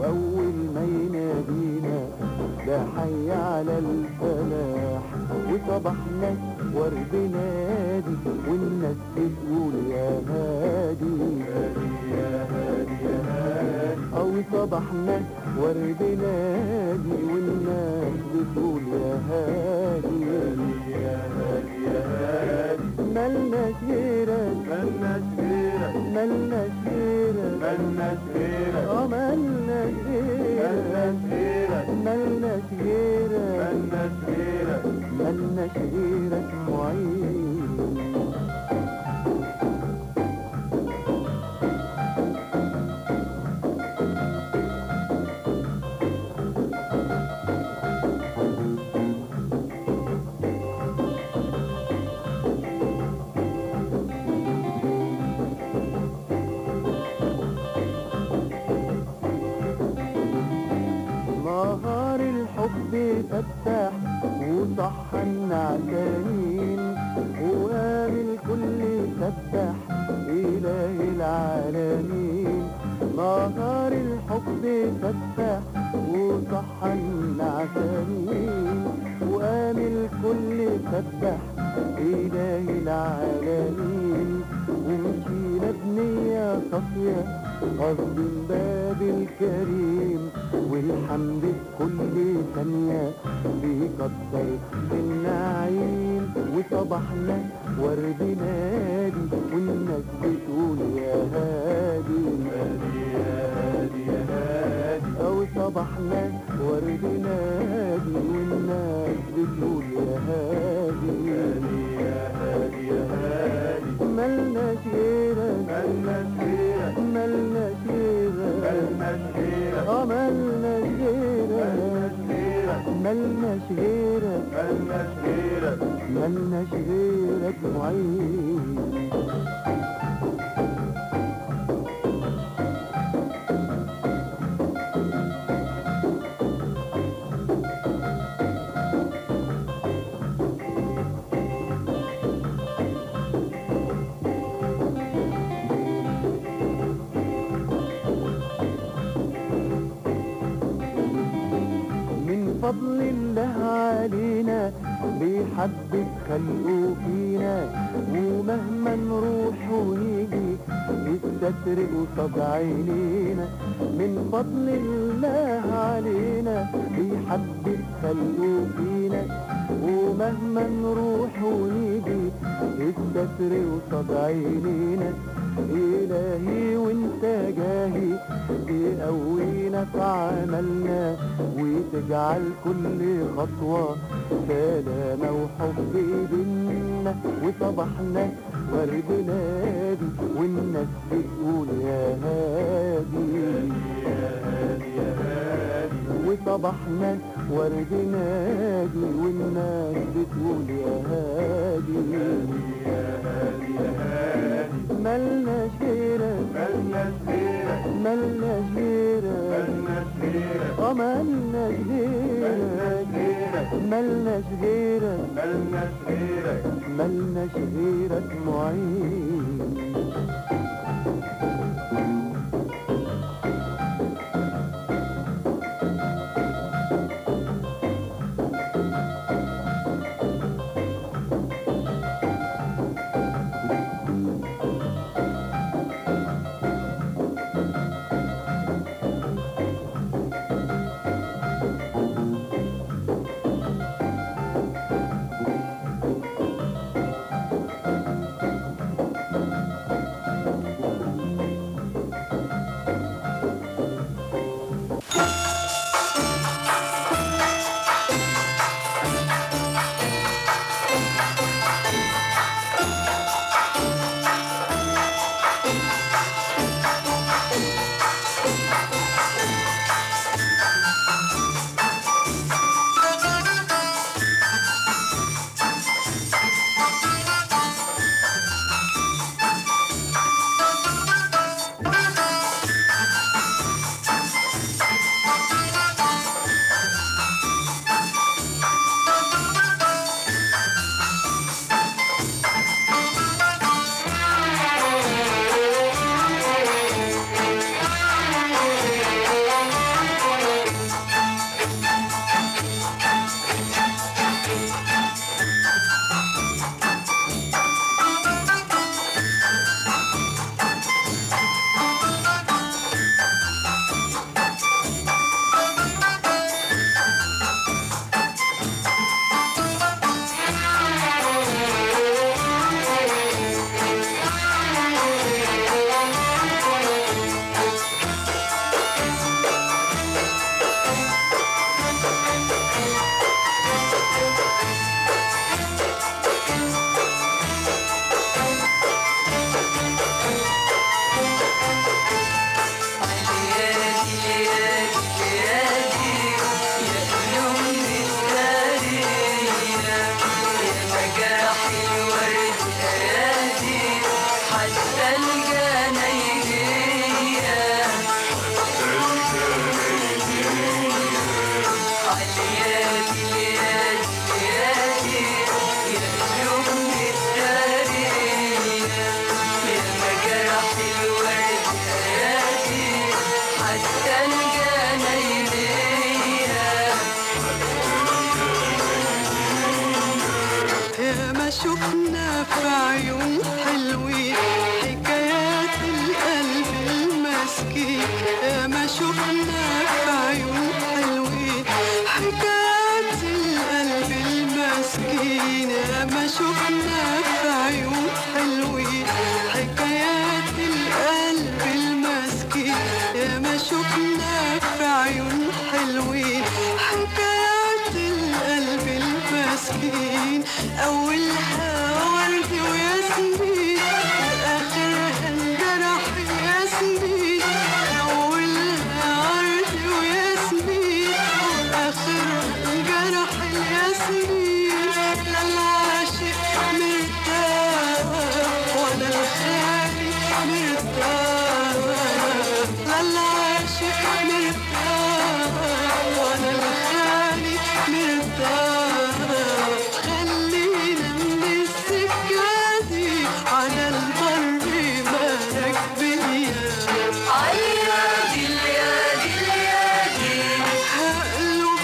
وأول ما ينادينا ده حي على الفلاح وصبحنا ورد نادي والناس بتقول يا هادي يا هادي يا هادي أو صبحنا ورد نادي والناس بتقول يا هادي يا هادي يا هادي ملناش غيرك ملناش غيرك ملناش غيرك ملناش غيرك اه ملناش غيرك ملناش غيرك ملناش غيرك ملناش غيرك معين نهار الحب فتح وصح النعسانين وقام الكل سبح إله العالمين نهار الحب فتح وصح النعسانين وقام الكل سبح إله العالمين ومشينا بنية صافية قصد باب الكريم والحمد بكل ثانية بيقدر النعيم وصبحنا ورد نادي والناس بتقول يا هادي يا هادي يا هادي أو صبحنا ورد نادي والناس بتقول يا هادي يا هادي يا هادي ملناش غيرك ملناش غيرك ملناش غيرك ملناش غيرك اه ملناش غيرك ملناش غيرك ملناش غيرك ملناش غيرك معين من فضل الله علينا بيحبب خلقه فينا ومهما نروح ونيجي الستر قصاد عينينا من فضل الله علينا بيحبب خلقه فينا ومهما نروح ونيجي الستر قصاد عينينا إلهي وانت جاهي تقوينا في عملنا وتجعل كل خطوة سلامة وحب بينا وصبحنا ورد نادي والناس بتقول يا هادي يا هادي يا هادي وصبحنا ورد نادي والناس بتقول يا هادي يا هادي يا هادي ملناش غيرك ملناش غيرك ملناش غيرك ملناش غيرك اه ملناش غيرك ملناش غيرك ملناش غيرك ملناش غيرك معين عيون حلوين حكايات القلب المسكين يا ما شفنا في عيون حلوين حكايات القلب المسكين يا ما شفنا في عيون حلوين حكايات القلب المسكين يا ما شفنا في عيون حلوين حكايات القلب المسكين أولها ورد وياسمين وآخرها انجرح ياسمين أولها ورد وياسمين وآخرها انجرح الياسمين لا العاشق مرتاح ولا الخالي مرتاح لا العاشق مرتاح ولا الخالي مرتاح خلينا من السكة دي على البر مالك بيا عيادي اليادي اليادي هقلب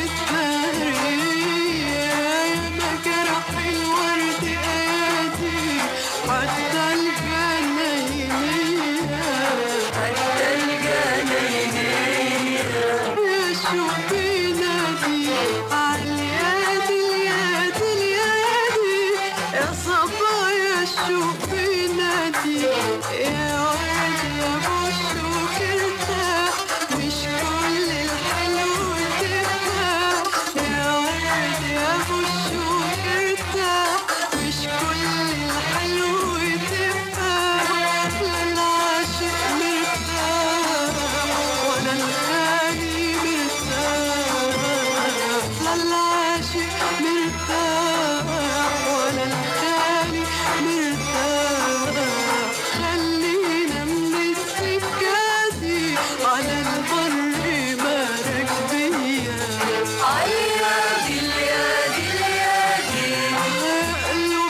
متهرية يا ما جرح الورد ايادي حتى الجناينية حتى الجناينية يا شو بينادي عاليادي اليادي اليادي يا صبا يا شو بينادي يا ورد يا بشوك ارتاح مش كل الحلو ترتاح يا ورد يا بشوك ارتاح مش كل الحلو ترتاح لا العاشق مرتاح ولا الخالي مرتاح لا العاشق مرتاح ولا الخالي مرتاح خلينا من السكة دي على البر مالك بيا عيادي اليادي اليادي هقلب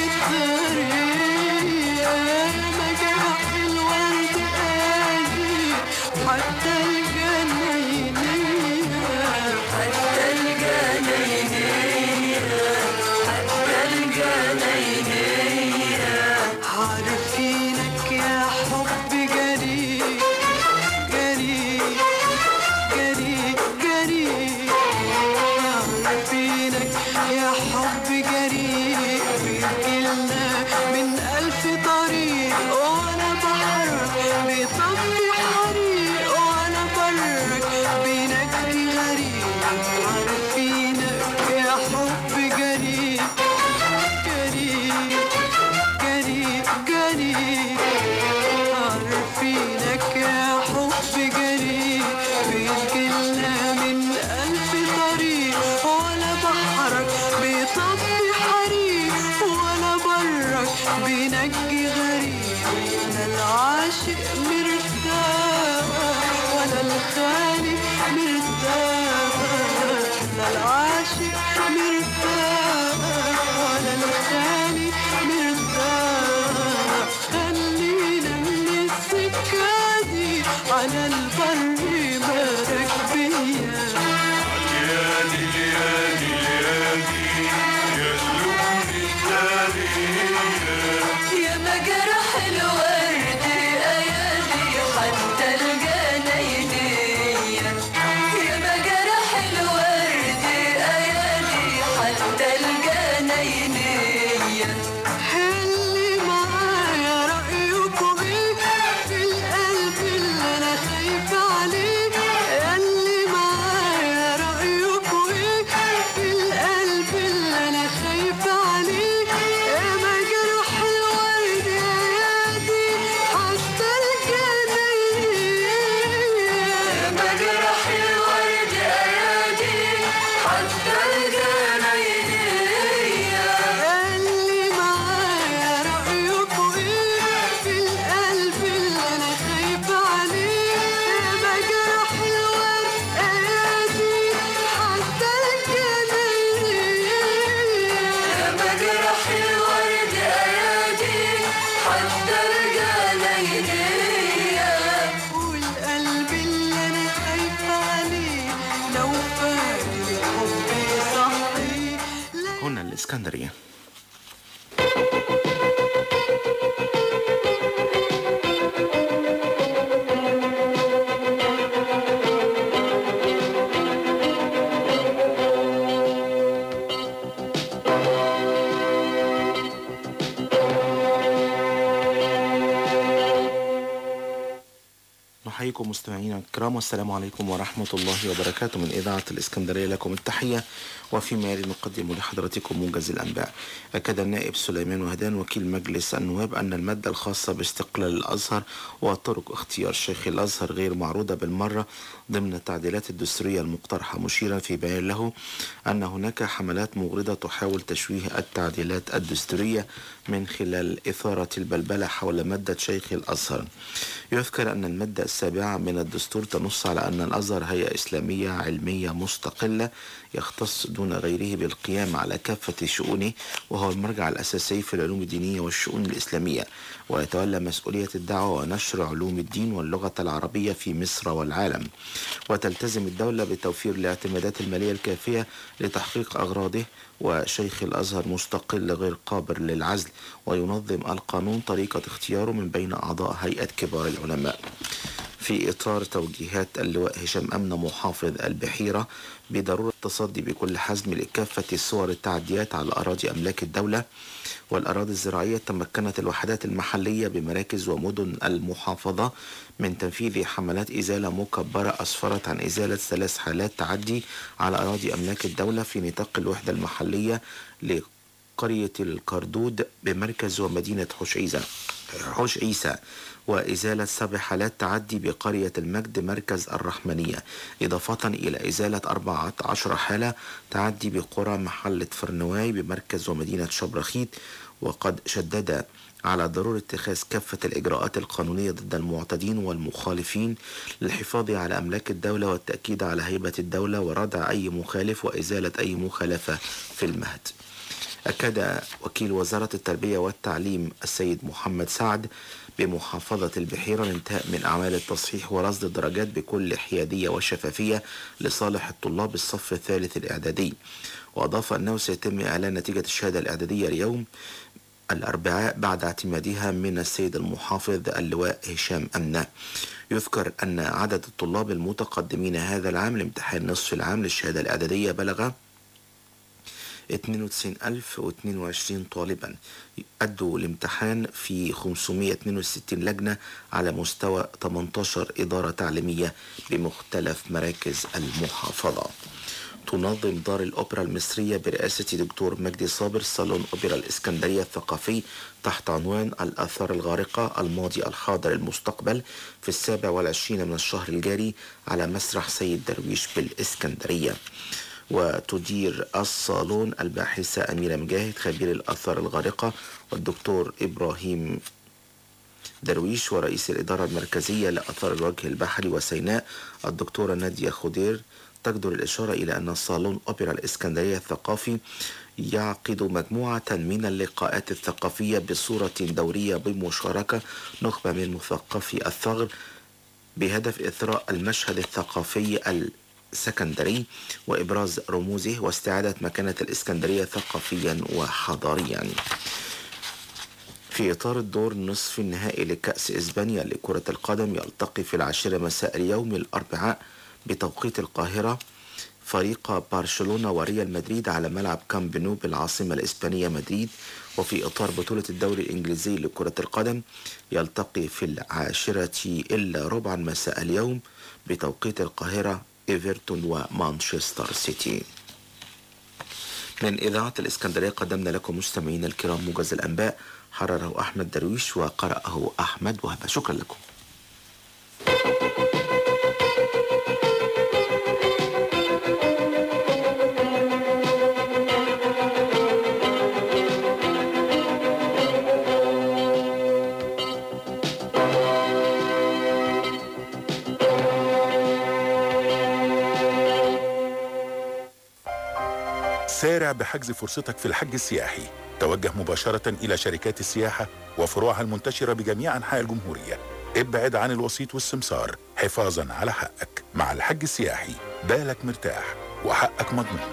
متهرية ما جرح الورد قادي حتى الجناينية حتى الجناينية حتى الجناينية عارفينك يا حب جريء جريء جريء جريء عارفينك يا حب جريء بيجيلنا من ألف طريق وأنا بحرك بطفي حريق وأنا برك بنجدي غريب عارفينك يا حب جريء جريء جريء جريء عارفينك يا حب جريء بيجيلنا من ألف طريق ولا بحرك بيطفي حريق ولا برك بينجي غريب لا العاشق مرتاح ولا الخالي مرتاح لا العاشق مرتاح ولا الخالي مرتاح خلينا من السكة دي على البر بارك بيا يادي يادي يادي يسلكني التاريخ يا ما جرح الورد ايادي حتى الجناينية يا ما جرح الورد ايادي حتى الجناينية اللي معايا رأيكم ايه في القلب اللي انا خايفة عليه اللي معايا رأيكم ايه في القلب اللي انا خايفة عليه يا ما جرح الورد يا يادي أحييكم مستمعينا الكرام والسلام عليكم ورحمة الله وبركاته من إذاعة الإسكندرية لكم التحية وفيما يلي نقدم لحضراتكم موجز الأنباء أكد النائب سليمان وهدان وكيل مجلس النواب أن المادة الخاصة باستقلال الأزهر وطرق اختيار شيخ الأزهر غير معروضة بالمرة ضمن التعديلات الدستورية المقترحة مشيرا في بيان له أن هناك حملات مغرضة تحاول تشويه التعديلات الدستورية من خلال إثارة البلبلة حول مادة شيخ الأزهر يذكر أن المادة السابعة من الدستور تنص على أن الأزهر هيئة إسلامية علمية مستقلة يختص دون غيره بالقيام على كافة شؤونه وهو المرجع الأساسي في العلوم الدينية والشؤون الإسلامية ويتولى مسؤولية الدعوة ونشر علوم الدين واللغة العربية في مصر والعالم وتلتزم الدولة بتوفير الاعتمادات المالية الكافية لتحقيق أغراضه وشيخ الأزهر مستقل غير قابل للعزل وينظم القانون طريقة اختياره من بين أعضاء هيئة كبار العلماء في إطار توجيهات اللواء هشام أمنة محافظ البحيرة بضرورة التصدي بكل حزم لكافة صور التعديات على أراضي أملاك الدولة والأراضي الزراعية تمكنت الوحدات المحلية بمراكز ومدن المحافظة من تنفيذ حملات إزالة مكبرة أسفرت عن إزالة ثلاث حالات تعدي على أراضي أملاك الدولة في نطاق الوحدة المحلية لقرية الكردود بمركز ومدينة حوش عيسى حوش عيسى وإزالة سبع حالات تعدي بقرية المجد مركز الرحمنية إضافة إلى إزالة 14 حالة تعدي بقرى محلة فرنواي بمركز ومدينة شبرخيت وقد شدد على ضرورة اتخاذ كافة الإجراءات القانونية ضد المعتدين والمخالفين للحفاظ على أملاك الدولة والتأكيد على هيبة الدولة وردع أي مخالف وإزالة أي مخالفة في المهد أكد وكيل وزارة التربية والتعليم السيد محمد سعد بمحافظة البحيرة الانتهاء من أعمال التصحيح ورصد الدرجات بكل حيادية وشفافية لصالح الطلاب الصف الثالث الإعدادي وأضاف أنه سيتم إعلان نتيجة الشهادة الإعدادية اليوم الأربعاء بعد اعتمادها من السيد المحافظ اللواء هشام أمنة يذكر أن عدد الطلاب المتقدمين هذا العام لامتحان نصف العام للشهادة الإعدادية بلغ 92022 طالبا أدوا الامتحان في 562 لجنة على مستوى 18 إدارة تعليمية بمختلف مراكز المحافظة تنظم دار الأوبرا المصرية برئاسة دكتور مجدي صابر صالون أوبرا الإسكندرية الثقافي تحت عنوان الآثار الغارقة الماضي الحاضر المستقبل في السابع والعشرين من الشهر الجاري على مسرح سيد درويش بالإسكندرية وتدير الصالون الباحثة أميرة مجاهد خبير الآثار الغارقة والدكتور إبراهيم درويش ورئيس الإدارة المركزية لآثار الوجه البحري وسيناء الدكتورة نادية خضير تجدر الإشارة إلى أن صالون أوبرا الإسكندرية الثقافي يعقد مجموعة من اللقاءات الثقافية بصورة دورية بمشاركة نخبة من مثقفي الثغر بهدف إثراء المشهد الثقافي السكندري وإبراز رموزه واستعادة مكانة الإسكندرية ثقافيا وحضاريا في إطار الدور نصف النهائي لكأس إسبانيا لكرة القدم يلتقي في العاشرة مساء اليوم الأربعاء بتوقيت القاهرة فريق برشلونة وريال مدريد على ملعب كامب نو بالعاصمة الإسبانية مدريد وفي إطار بطولة الدوري الإنجليزي لكرة القدم يلتقي في العاشرة إلا ربعا مساء اليوم بتوقيت القاهرة إيفرتون ومانشستر سيتي من إذاعة الإسكندرية قدمنا لكم مستمعينا الكرام موجز الأنباء حرره أحمد درويش وقرأه أحمد وهبة شكرا لكم سارع بحجز فرصتك في الحج السياحي توجه مباشرة إلى شركات السياحة وفروعها المنتشرة بجميع أنحاء الجمهورية ابعد عن الوسيط والسمسار حفاظا على حقك مع الحج السياحي بالك مرتاح وحقك مضمون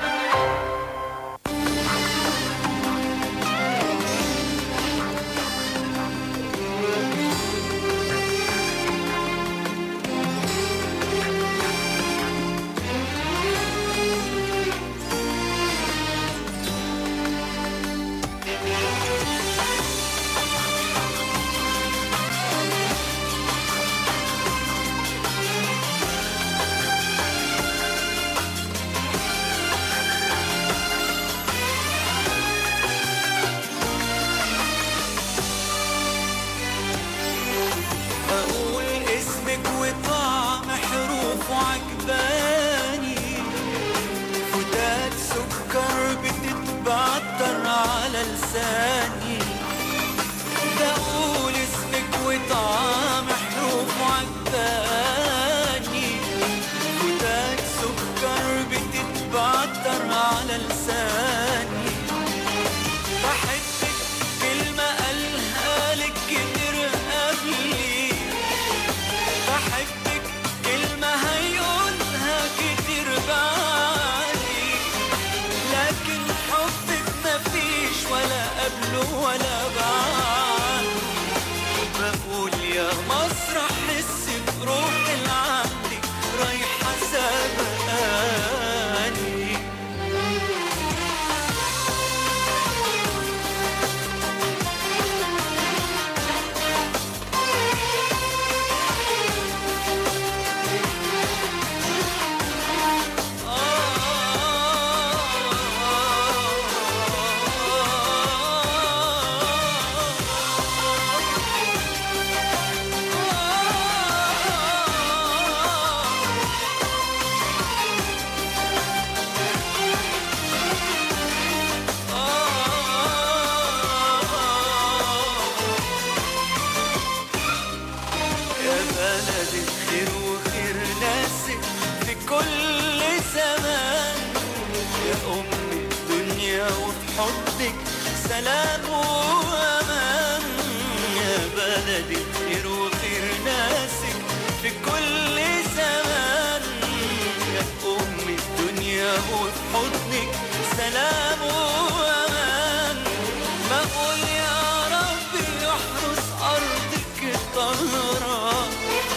حضنك سلام وامان يا بلدي خير وخير ناسك في كل زمان يا ام الدنيا وفي حضنك سلام وامان بقول يا رب يحرس ارضك الطهران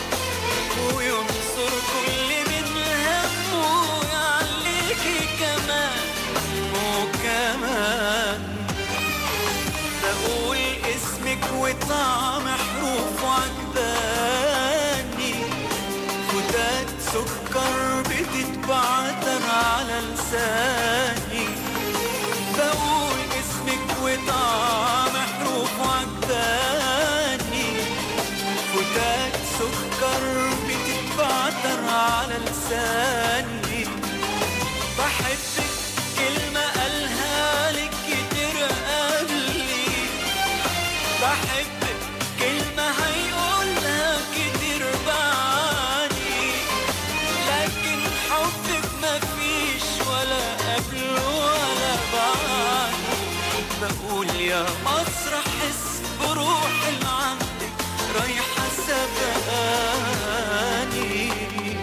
وينصر كل من همه يعليكي كمان وكمان بقول اسمك وطعم حروف عجباني فتات سكر بتتبعتر على لساني بقول اسمك وطعم حروف عجباني فتات سكر بتتبعتر على لساني بحبك كلمة قالها لك كتير قبلي بحبك كلمة هيقولها كتير بعدي لكن حبك مفيش ولا قبل ولا بعد بقول يا مصر احس بروح العندك رايحة سبقاني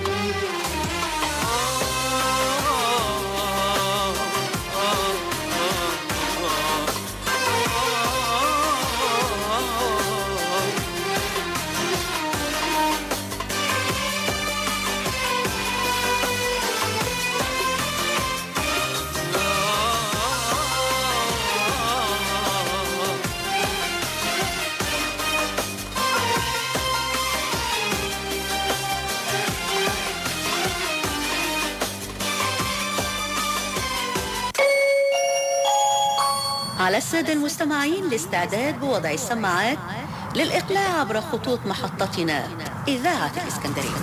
على السادة المستمعين الاستعداد بوضع السماعات للإقلاع عبر خطوط محطتنا إذاعة الإسكندرية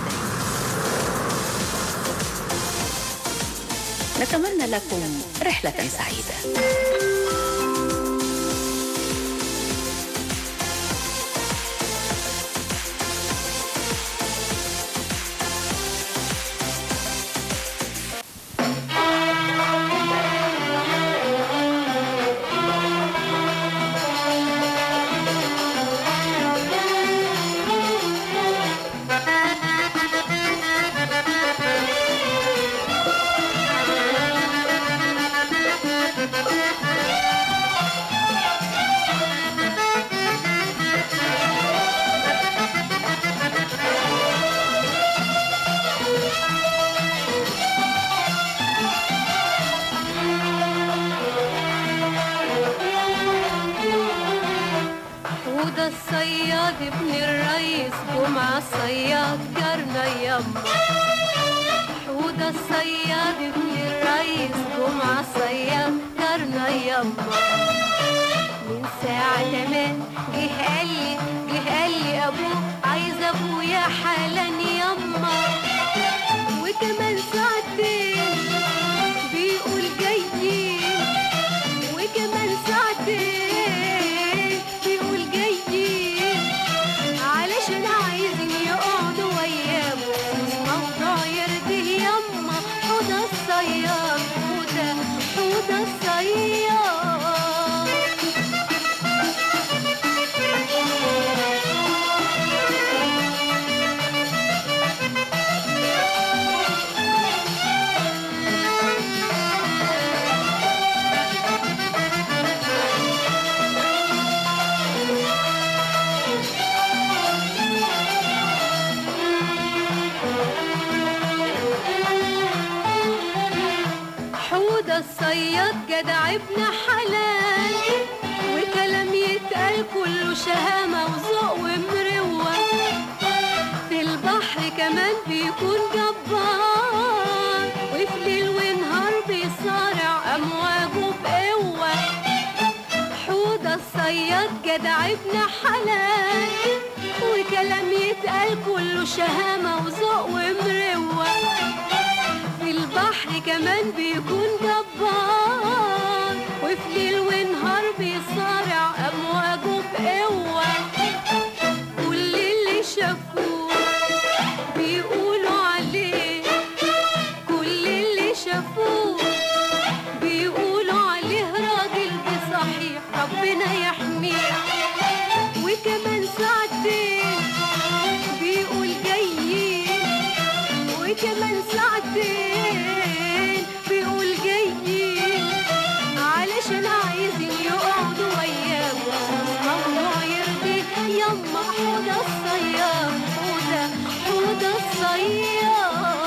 نتمنى لكم رحلة سعيدة وده الصياد ابن الريس جمعة الصياد جارنا يما وده الصياد ابن الريس جمعة الصياد جارنا يما من ساعة تمام جه قال لي جه قال لي ابوه عايز ابويا حالا يما وكمان ساعتين بيقول جايين وكمان ساعتين بيقول جايين علشان عايزين يقعدوا وياه بخصوص موضوع يرضيه يما حوضة الصياد حوضة حوضة الصياد حودة الصياد جدع ابن حلال وكلام يتقال كله شهامة وذوق ومروة في البحر كمان بيكون جبار وفي ليل ونهار بيصارع أمواجه بقوة حودة الصياد جدع ابن حلال وكلام يتقال كله شهامة وذوق ومروة في البحر كمان بيكون جبار وفي ليل ونهار بيصارع أمواجه بقوة كل اللي شافوه بيقولوا عليه كل اللي شافوه بيقولوا عليه راجل وكمان ساعتين بيقول جايين وكمان ساعتين بيقول جايين علشان عايزين يقعدوا وياه بخصوص موضوع يرضي يما حوضة الصياد حوضة حوضة الصياد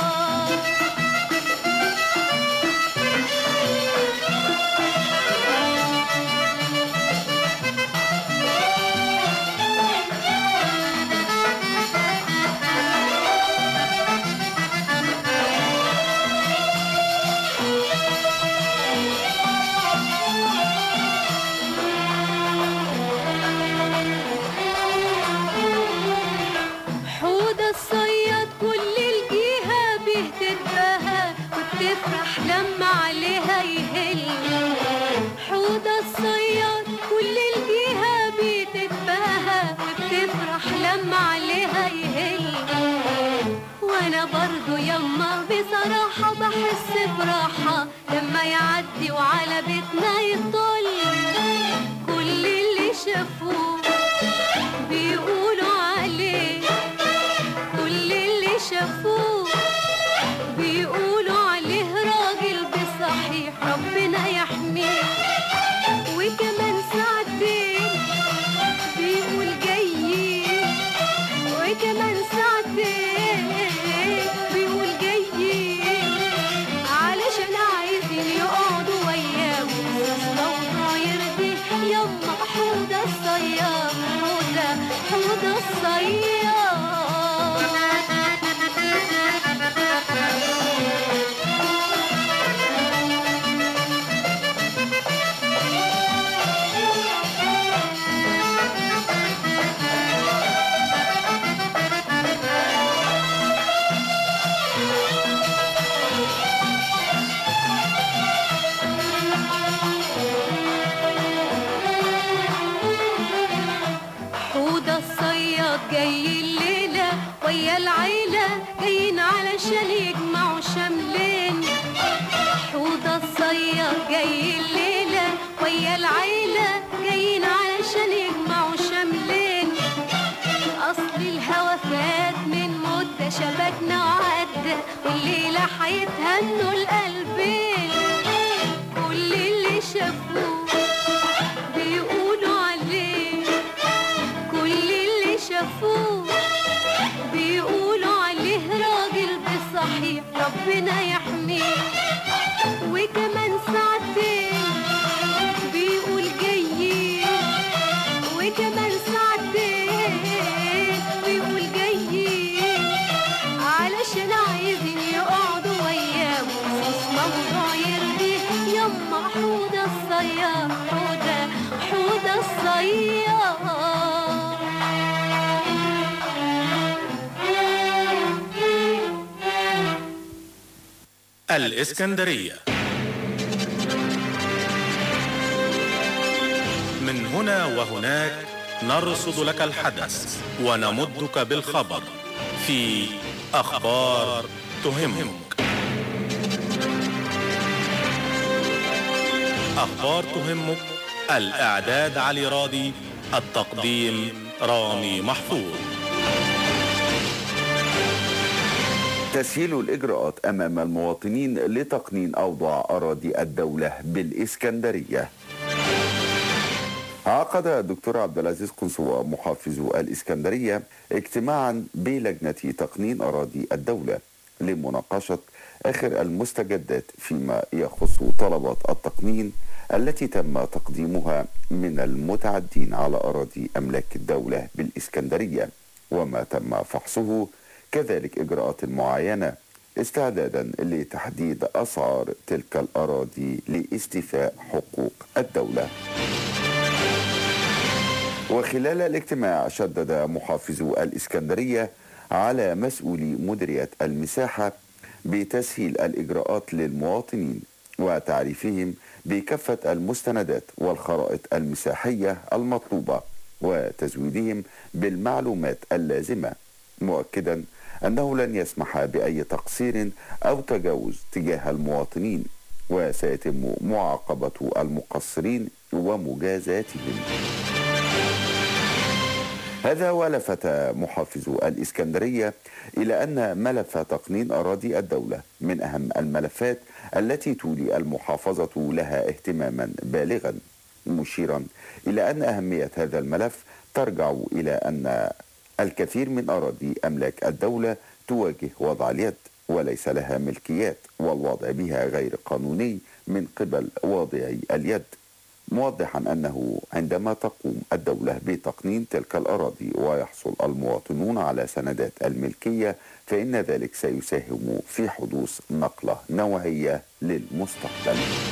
حوضة الصياد كل الجيهة بتتباهى وبتفرح لما عليها يهل حوضة الصياد كل الجيهة بتتباهى وبتفرح لما عليها يهل وانا برضو يما بصراحة بحس براحة لما يعدي وعلى بيتنا يطل كل اللي شافوه بيقولوا عليه كل اللي شافوه بيقولوا عليه راجل بصحيح ربنا يحميه وكمان ساعتين بيقول جايين وكمان ساعتين بيقول جايين علشان عايزين يقعدوا وياه بخصوص موضوع يرضي يما حوضة الصياد حوضة حوضة حوضة الصياد جاي الليلة ويا العيلة جايين علشان يجمعوا شملين حوضة الصياد جاي الليلة ويا العيلة جايين علشان يجمعوا شملين أصل الهوى فات من مدة شبكنا وعدى والليلة هيتهنوا القلبين كل اللي شافوه بيقولوا عليه كل اللي شافوه بيقولوا عليه راجل بصحيح ربنا يحميه وكمان ساعتين بيقول جايين وكمان ساعتين بيقول جايين علشان عايزين يقعدوا وياه بخصوص موضوع يرضيه يما حوضة الصياد حوضة حوضة الصياد الإسكندرية من هنا وهناك نرصد لك الحدث ونمدك بالخبر في أخبار تهمك أخبار تهمك الإعداد علي راضي التقديم رامي محفوظ تسهيل الإجراءات أمام المواطنين لتقنين أوضاع أراضي الدولة بالإسكندرية عقد الدكتور عبد العزيز قنصوة محافظ الإسكندرية اجتماعا بلجنة تقنين أراضي الدولة لمناقشة آخر المستجدات فيما يخص طلبات التقنين التي تم تقديمها من المتعدين على أراضي أملاك الدولة بالإسكندرية وما تم فحصه كذلك إجراءات معينة استعدادا لتحديد أسعار تلك الأراضي لاستيفاء حقوق الدولة وخلال الاجتماع شدد محافظ الإسكندرية على مسؤولي مديرية المساحة بتسهيل الإجراءات للمواطنين وتعريفهم بكافة المستندات والخرائط المساحية المطلوبة وتزويدهم بالمعلومات اللازمة مؤكدا أنه لن يسمح بأي تقصير أو تجاوز تجاه المواطنين وسيتم معاقبة المقصرين ومجازاتهم هذا ولفت محافظ الإسكندرية إلى أن ملف تقنين أراضي الدولة من أهم الملفات التي تولي المحافظة لها اهتماما بالغا مشيرا إلى أن أهمية هذا الملف ترجع إلى أن الكثير من أراضي أملاك الدولة تواجه وضع اليد وليس لها ملكيات والوضع بها غير قانوني من قبل واضعي اليد موضحا أنه عندما تقوم الدولة بتقنين تلك الأراضي ويحصل المواطنون على سندات الملكية فإن ذلك سيساهم في حدوث نقلة نوعية للمستقبل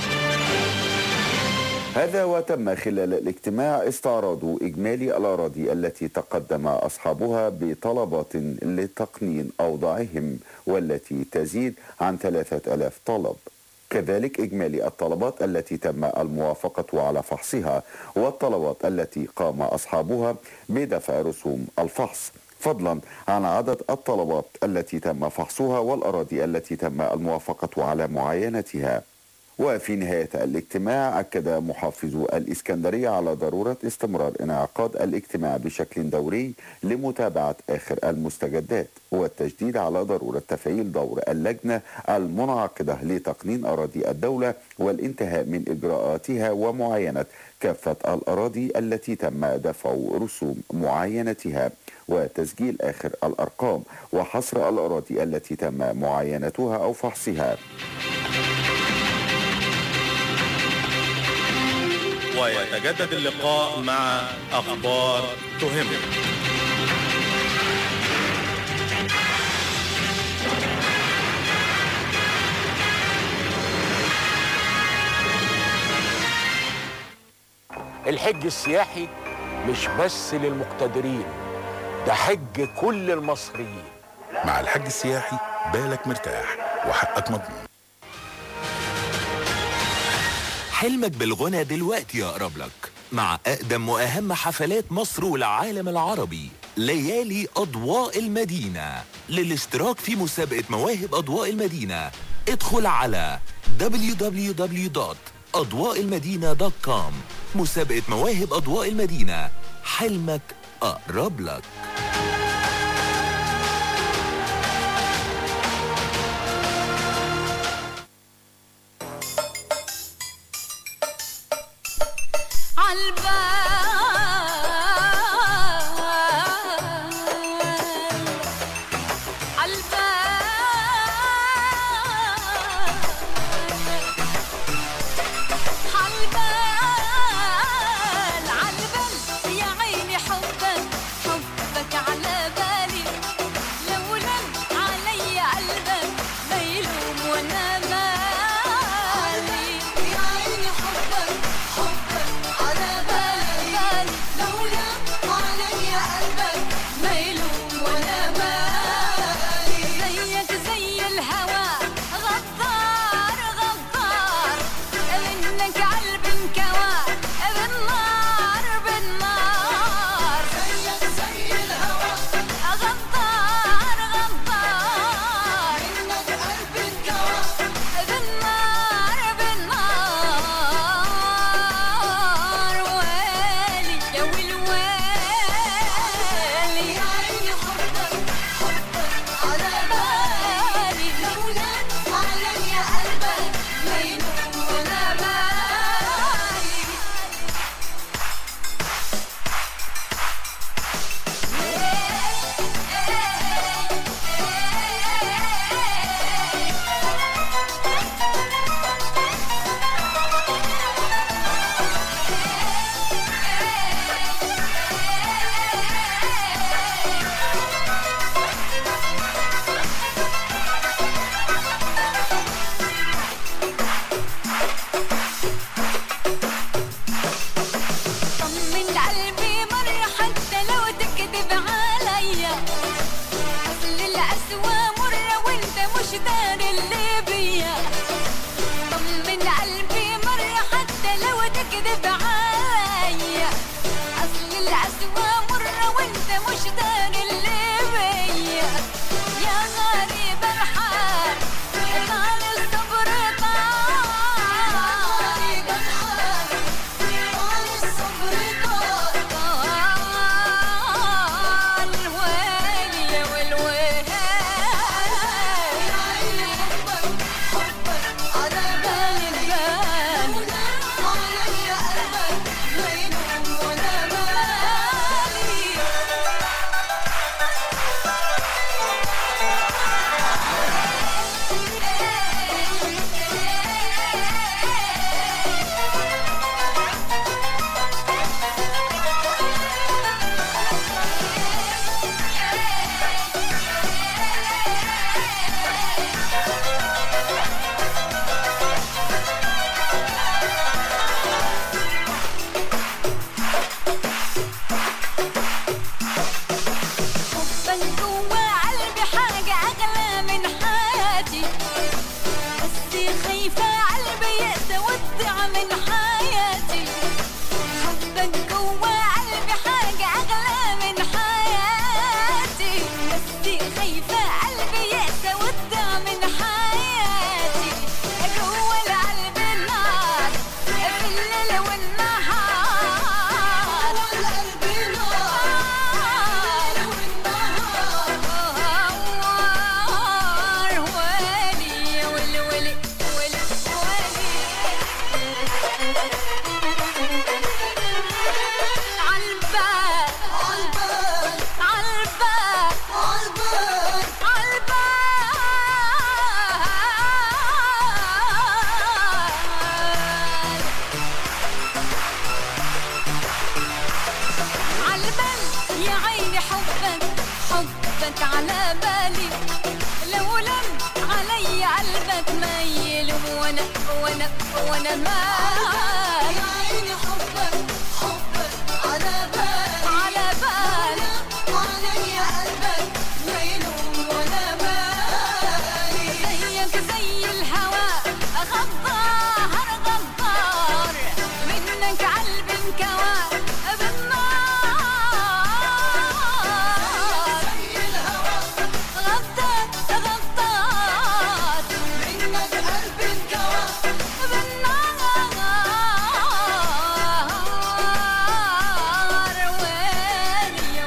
هذا وتم خلال الاجتماع استعراض إجمالي الأراضي التي تقدم أصحابها بطلبات لتقنين أوضاعهم والتي تزيد عن ثلاثة ألاف طلب كذلك إجمالي الطلبات التي تم الموافقة على فحصها والطلبات التي قام أصحابها بدفع رسوم الفحص فضلا عن عدد الطلبات التي تم فحصها والأراضي التي تم الموافقة على معاينتها وفي نهاية الاجتماع أكد محافظ الإسكندرية على ضرورة استمرار انعقاد الاجتماع بشكل دوري لمتابعة آخر المستجدات والتشديد على ضرورة تفعيل دور اللجنة المنعقدة لتقنين أراضي الدولة والانتهاء من إجراءاتها ومعاينة كافة الأراضي التي تم دفع رسوم معاينتها وتسجيل آخر الأرقام وحصر الأراضي التي تم معاينتها أو فحصها ويتجدد اللقاء مع أخبار تهمك الحج السياحي مش بس للمقتدرين ده حج كل المصريين مع الحج السياحي بالك مرتاح وحقك مضمون حلمك بالغنى دلوقتي يقرب لك مع أقدم وأهم حفلات مصر والعالم العربي ليالي أضواء المدينة للاشتراك في مسابقة مواهب أضواء المدينة ادخل على www.أضواءالمدينة.com مسابقة مواهب أضواء المدينة حلمك أقرب لك عالبال عالبال يا عيني حبك حبك على بالي لولا علي قلبك ما يلوم وانا مالي يا عيني حبك حبك على بالي حبك حبك على بالي لو لم علي قلبك ميل وانا وانا وانا مالي يا عيني حبك حبك على بالي على بالي علي قلبك ميل وانا مالي زيك زي الهوى غدار غدار منك قلبي انكوى بالنار زي الهوى غدار غدار منك قلبي انكوى بالنار ويلي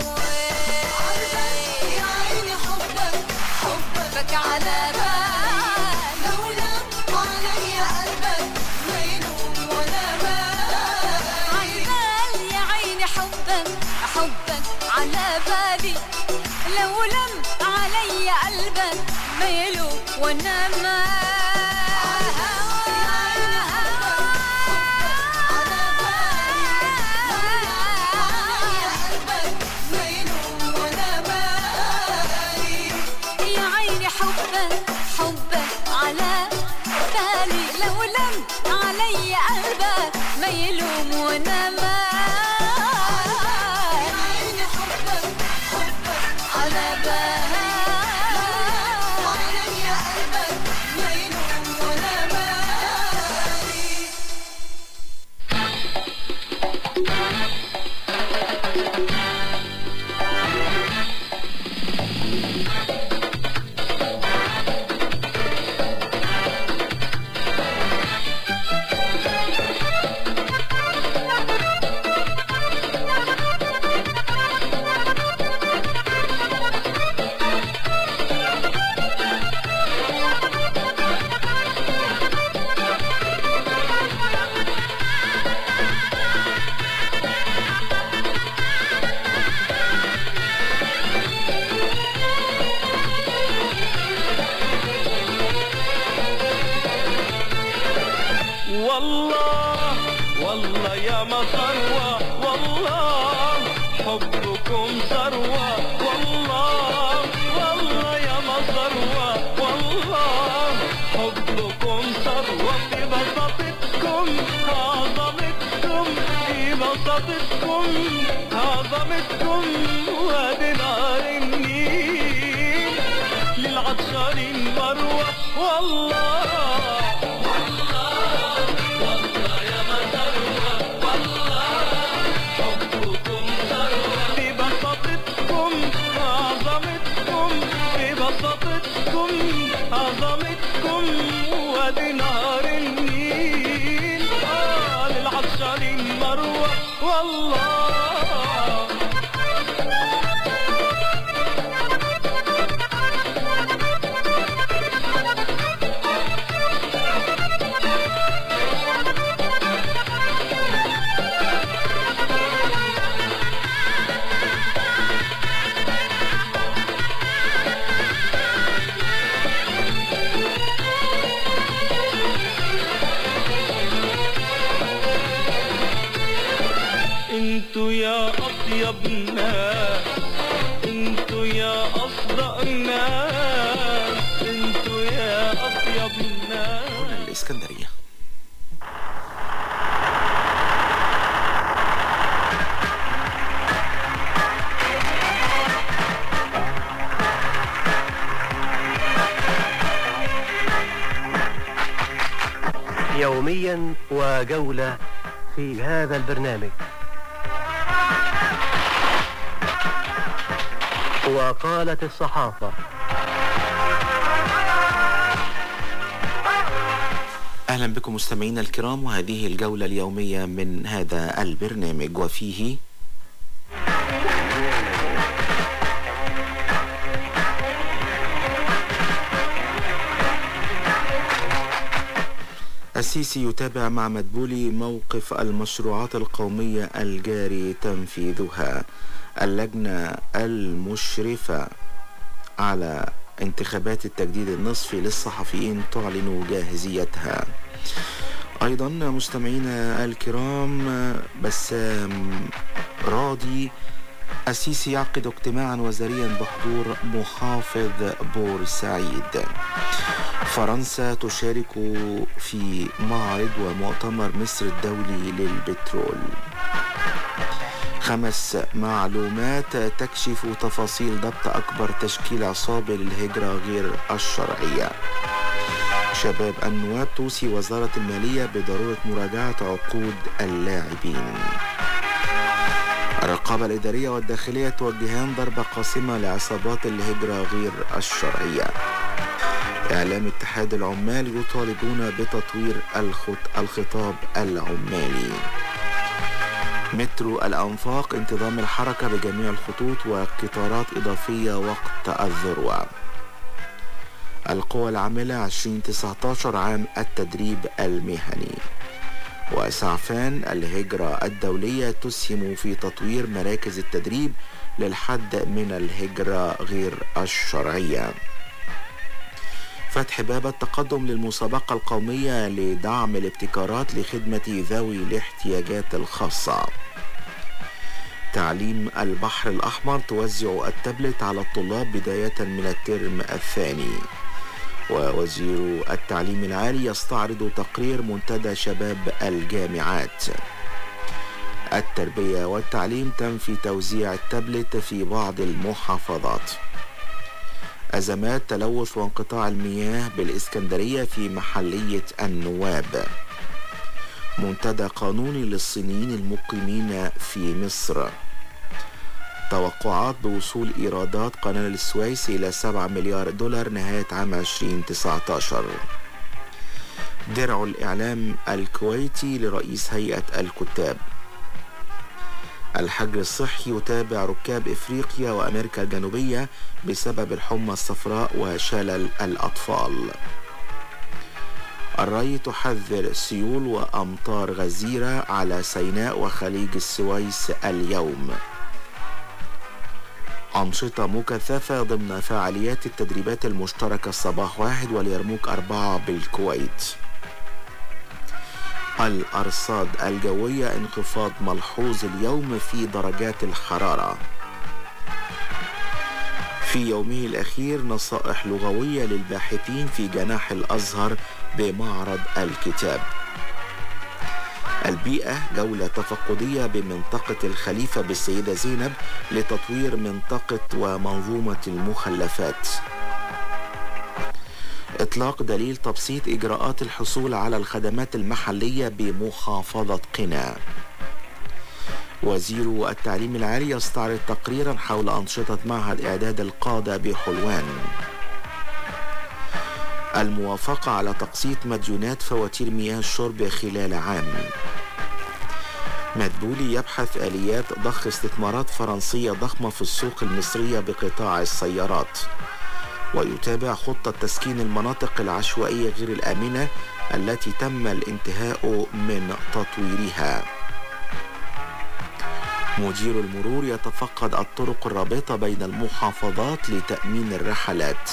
والويل يا عيني حبك حبك على بالي لولا علي قلبك ما ينوم ولا بالي يا عيني حبك حبك على بالي لو لم علي قلبك ما يلوم وانا ما يا عيني حبك حبك على بالي لو لم علي قلبك ما يلوم وانا ما يا عيني حبك حبك على بالي علي قلبك ما يلوم وانا مالي والله والله يا مطروة والله حبكم ثروة والله والله يا مطروة والله حبكم ثروة في بساطتكم عظمتكم في بساطتكم عظمتكم وادي نار النيل للعطشانين مروة والله في بساطتكم عظمتكم في بساطتكم عظمتكم وادي نهر النيل آه للعطشانين مروة والله انتوا يا اطيب ناس انتوا يا اصدق ناس انتوا يا اطيب ناس الإسكندرية يوميا وجولة في هذا البرنامج وقالت الصحافة أهلا بكم مستمعينا الكرام وهذه الجولة اليومية من هذا البرنامج وفيه السيسي يتابع مع مدبولي موقف المشروعات القومية الجاري تنفيذها اللجنة المشرفة على انتخابات التجديد النصفي للصحفيين تعلن جاهزيتها أيضا مستمعينا الكرام بسام راضي السيسي يعقد اجتماعا وزاريا بحضور محافظ بورسعيد فرنسا تشارك في معرض ومؤتمر مصر الدولي للبترول خمس معلومات تكشف تفاصيل ضبط أكبر تشكيل عصابة للهجرة غير الشرعية شباب النواب توصي وزارة المالية بضرورة مراجعة عقود اللاعبين الرقابة الإدارية والداخلية توجهان ضربة قاسمة لعصابات الهجرة غير الشرعية إعلام اتحاد العمال يطالبون بتطوير الخط الخطاب العمالي مترو الأنفاق انتظام الحركة بجميع الخطوط وقطارات إضافية وقت الذروة القوى العاملة 2019 عام التدريب المهني وسعفان الهجرة الدولية تسهم في تطوير مراكز التدريب للحد من الهجرة غير الشرعية فتح باب التقدم للمسابقة القومية لدعم الابتكارات لخدمة ذوي الاحتياجات الخاصة تعليم البحر الأحمر توزع التابلت على الطلاب بداية من الترم الثاني ووزير التعليم العالي يستعرض تقرير منتدى شباب الجامعات التربية والتعليم تنفي توزيع التابلت في بعض المحافظات أزمات تلوث وانقطاع المياه بالإسكندرية في محلية النواب منتدى قانوني للصينيين المقيمين في مصر توقعات بوصول إيرادات قناة السويس إلى 7 مليار دولار نهاية عام 2019 درع الإعلام الكويتي لرئيس هيئة الكتاب الحجر الصحي يتابع ركاب إفريقيا وأمريكا الجنوبية بسبب الحمى الصفراء وشلل الأطفال الري تحذر سيول وأمطار غزيرة على سيناء وخليج السويس اليوم أنشطة مكثفة ضمن فعاليات التدريبات المشتركة الصباح واحد واليرموك أربعة بالكويت الأرصاد الجوية انخفاض ملحوظ اليوم في درجات الحرارة في يومه الأخير نصائح لغوية للباحثين في جناح الأزهر بمعرض الكتاب البيئة جولة تفقدية بمنطقة الخليفة بالسيدة زينب لتطوير منطقة ومنظومة المخلفات إطلاق دليل تبسيط إجراءات الحصول على الخدمات المحلية بمحافظة قنا وزير التعليم العالي يستعرض تقريرا حول أنشطة معهد إعداد القادة بحلوان الموافقة على تقسيط مديونات فواتير مياه الشرب خلال عام مدبولي يبحث آليات ضخ استثمارات فرنسية ضخمة في السوق المصرية بقطاع السيارات ويتابع خطة تسكين المناطق العشوائية غير الآمنة التي تم الانتهاء من تطويرها مدير المرور يتفقد الطرق الرابطة بين المحافظات لتأمين الرحلات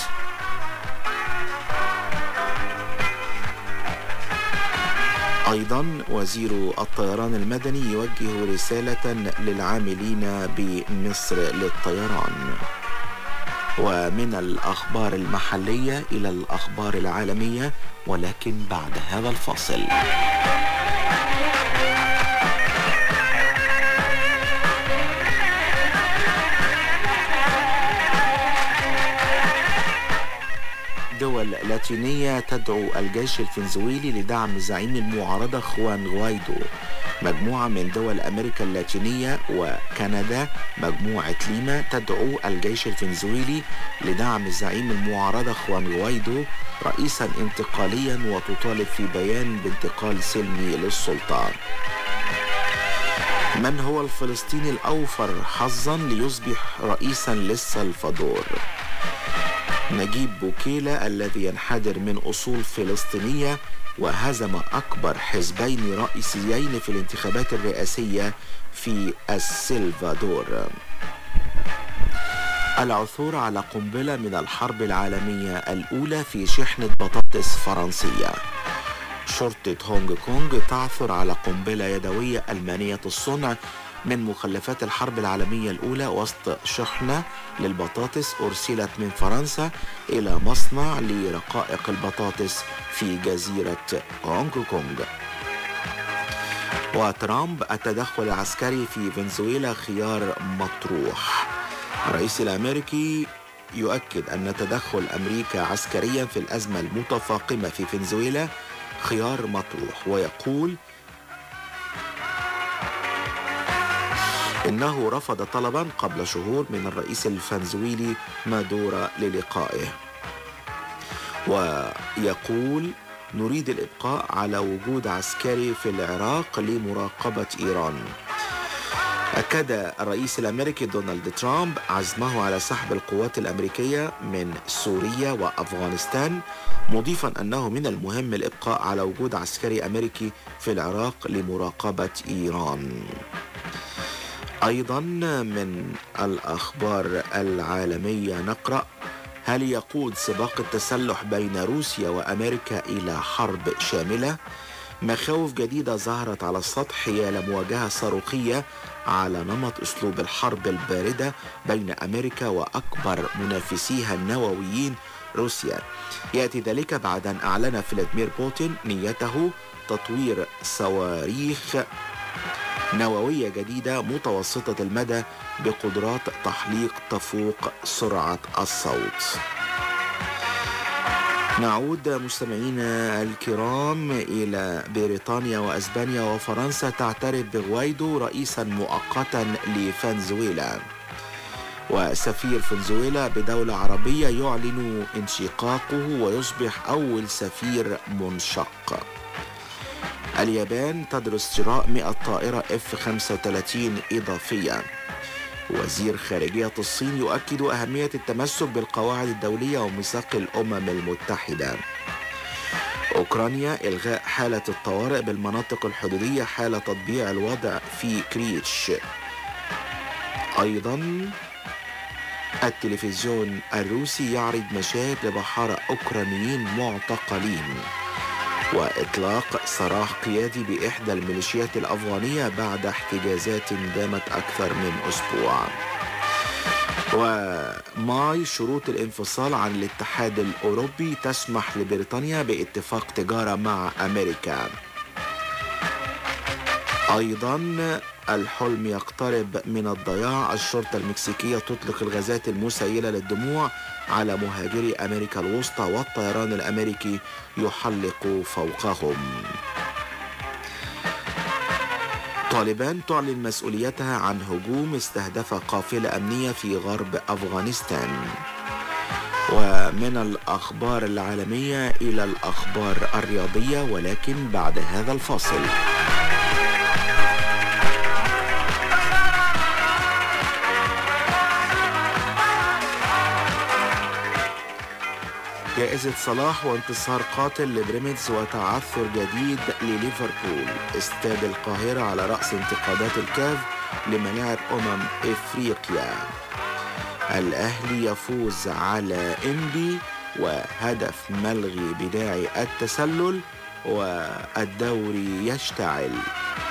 أيضا وزير الطيران المدني يوجه رسالة للعاملين بمصر للطيران ومن الأخبار المحلية إلى الأخبار العالمية ولكن بعد هذا الفاصل دول لاتينية تدعو الجيش الفنزويلي لدعم زعيم المعارضة خوان غوايدو مجموعة من دول أمريكا اللاتينية وكندا مجموعة ليما تدعو الجيش الفنزويلي لدعم زعيم المعارضة خوان غوايدو رئيسا انتقاليا وتطالب في بيان بانتقال سلمي للسلطة من هو الفلسطيني الأوفر حظا ليصبح رئيسا للسلفادور نجيب بوكيلا الذي ينحدر من أصول فلسطينية وهزم أكبر حزبين رئيسيين في الانتخابات الرئاسية في السلفادور العثور على قنبلة من الحرب العالمية الأولى في شحنة بطاطس فرنسية شرطة هونج كونج تعثر على قنبلة يدوية ألمانية الصنع من مخلفات الحرب العالمية الأولى وسط شحنة للبطاطس أرسلت من فرنسا إلى مصنع لرقائق البطاطس في جزيرة هونغ كونغ وترامب التدخل العسكري في فنزويلا خيار مطروح الرئيس الأمريكي يؤكد أن تدخل أمريكا عسكريا في الأزمة المتفاقمة في فنزويلا خيار مطروح ويقول إنه رفض طلبا قبل شهور من الرئيس الفنزويلي مادورا للقائه ويقول نريد الإبقاء على وجود عسكري في العراق لمراقبة إيران أكد الرئيس الأمريكي دونالد ترامب عزمه على سحب القوات الأمريكية من سوريا وأفغانستان مضيفا أنه من المهم الإبقاء على وجود عسكري أمريكي في العراق لمراقبة إيران أيضا من الأخبار العالمية نقرأ هل يقود سباق التسلح بين روسيا وأمريكا إلى حرب شاملة؟ مخاوف جديدة ظهرت على السطح حيال مواجهة صاروخية على نمط أسلوب الحرب الباردة بين أمريكا وأكبر منافسيها النوويين روسيا يأتي ذلك بعد أن أعلن فلاديمير بوتين نيته تطوير صواريخ نووية جديدة متوسطة المدى بقدرات تحليق تفوق سرعة الصوت نعود مستمعينا الكرام إلى بريطانيا وأسبانيا وفرنسا تعترف بغوايدو رئيسا مؤقتا لفنزويلا وسفير فنزويلا بدولة عربية يعلن انشقاقه ويصبح أول سفير منشق اليابان تدرس شراء 100 طائرة F-35 إضافية وزير خارجية الصين يؤكد أهمية التمسك بالقواعد الدولية وميثاق الأمم المتحدة أوكرانيا إلغاء حالة الطوارئ بالمناطق الحدودية حال تطبيع الوضع في كريتش أيضا التلفزيون الروسي يعرض مشاهد لبحارة أوكرانيين معتقلين وإطلاق سراح قيادي بإحدى الميليشيات الأفغانية بعد احتجازات دامت أكثر من أسبوع وماي شروط الانفصال عن الاتحاد الأوروبي تسمح لبريطانيا باتفاق تجارة مع أمريكا أيضا الحلم يقترب من الضياع الشرطة المكسيكية تطلق الغازات المسيلة للدموع على مهاجري أمريكا الوسطى والطيران الأمريكي يحلق فوقهم طالبان تعلن مسؤوليتها عن هجوم استهدف قافلة أمنية في غرب أفغانستان ومن الأخبار العالمية إلى الأخبار الرياضية ولكن بعد هذا الفاصل جائزة صلاح وانتصار قاتل لبريميدز وتعثر جديد لليفربول استاد القاهرة على رأس انتقادات الكاف لملاعب أمم إفريقيا الأهلي يفوز على إنبي وهدف ملغي بداعي التسلل والدوري يشتعل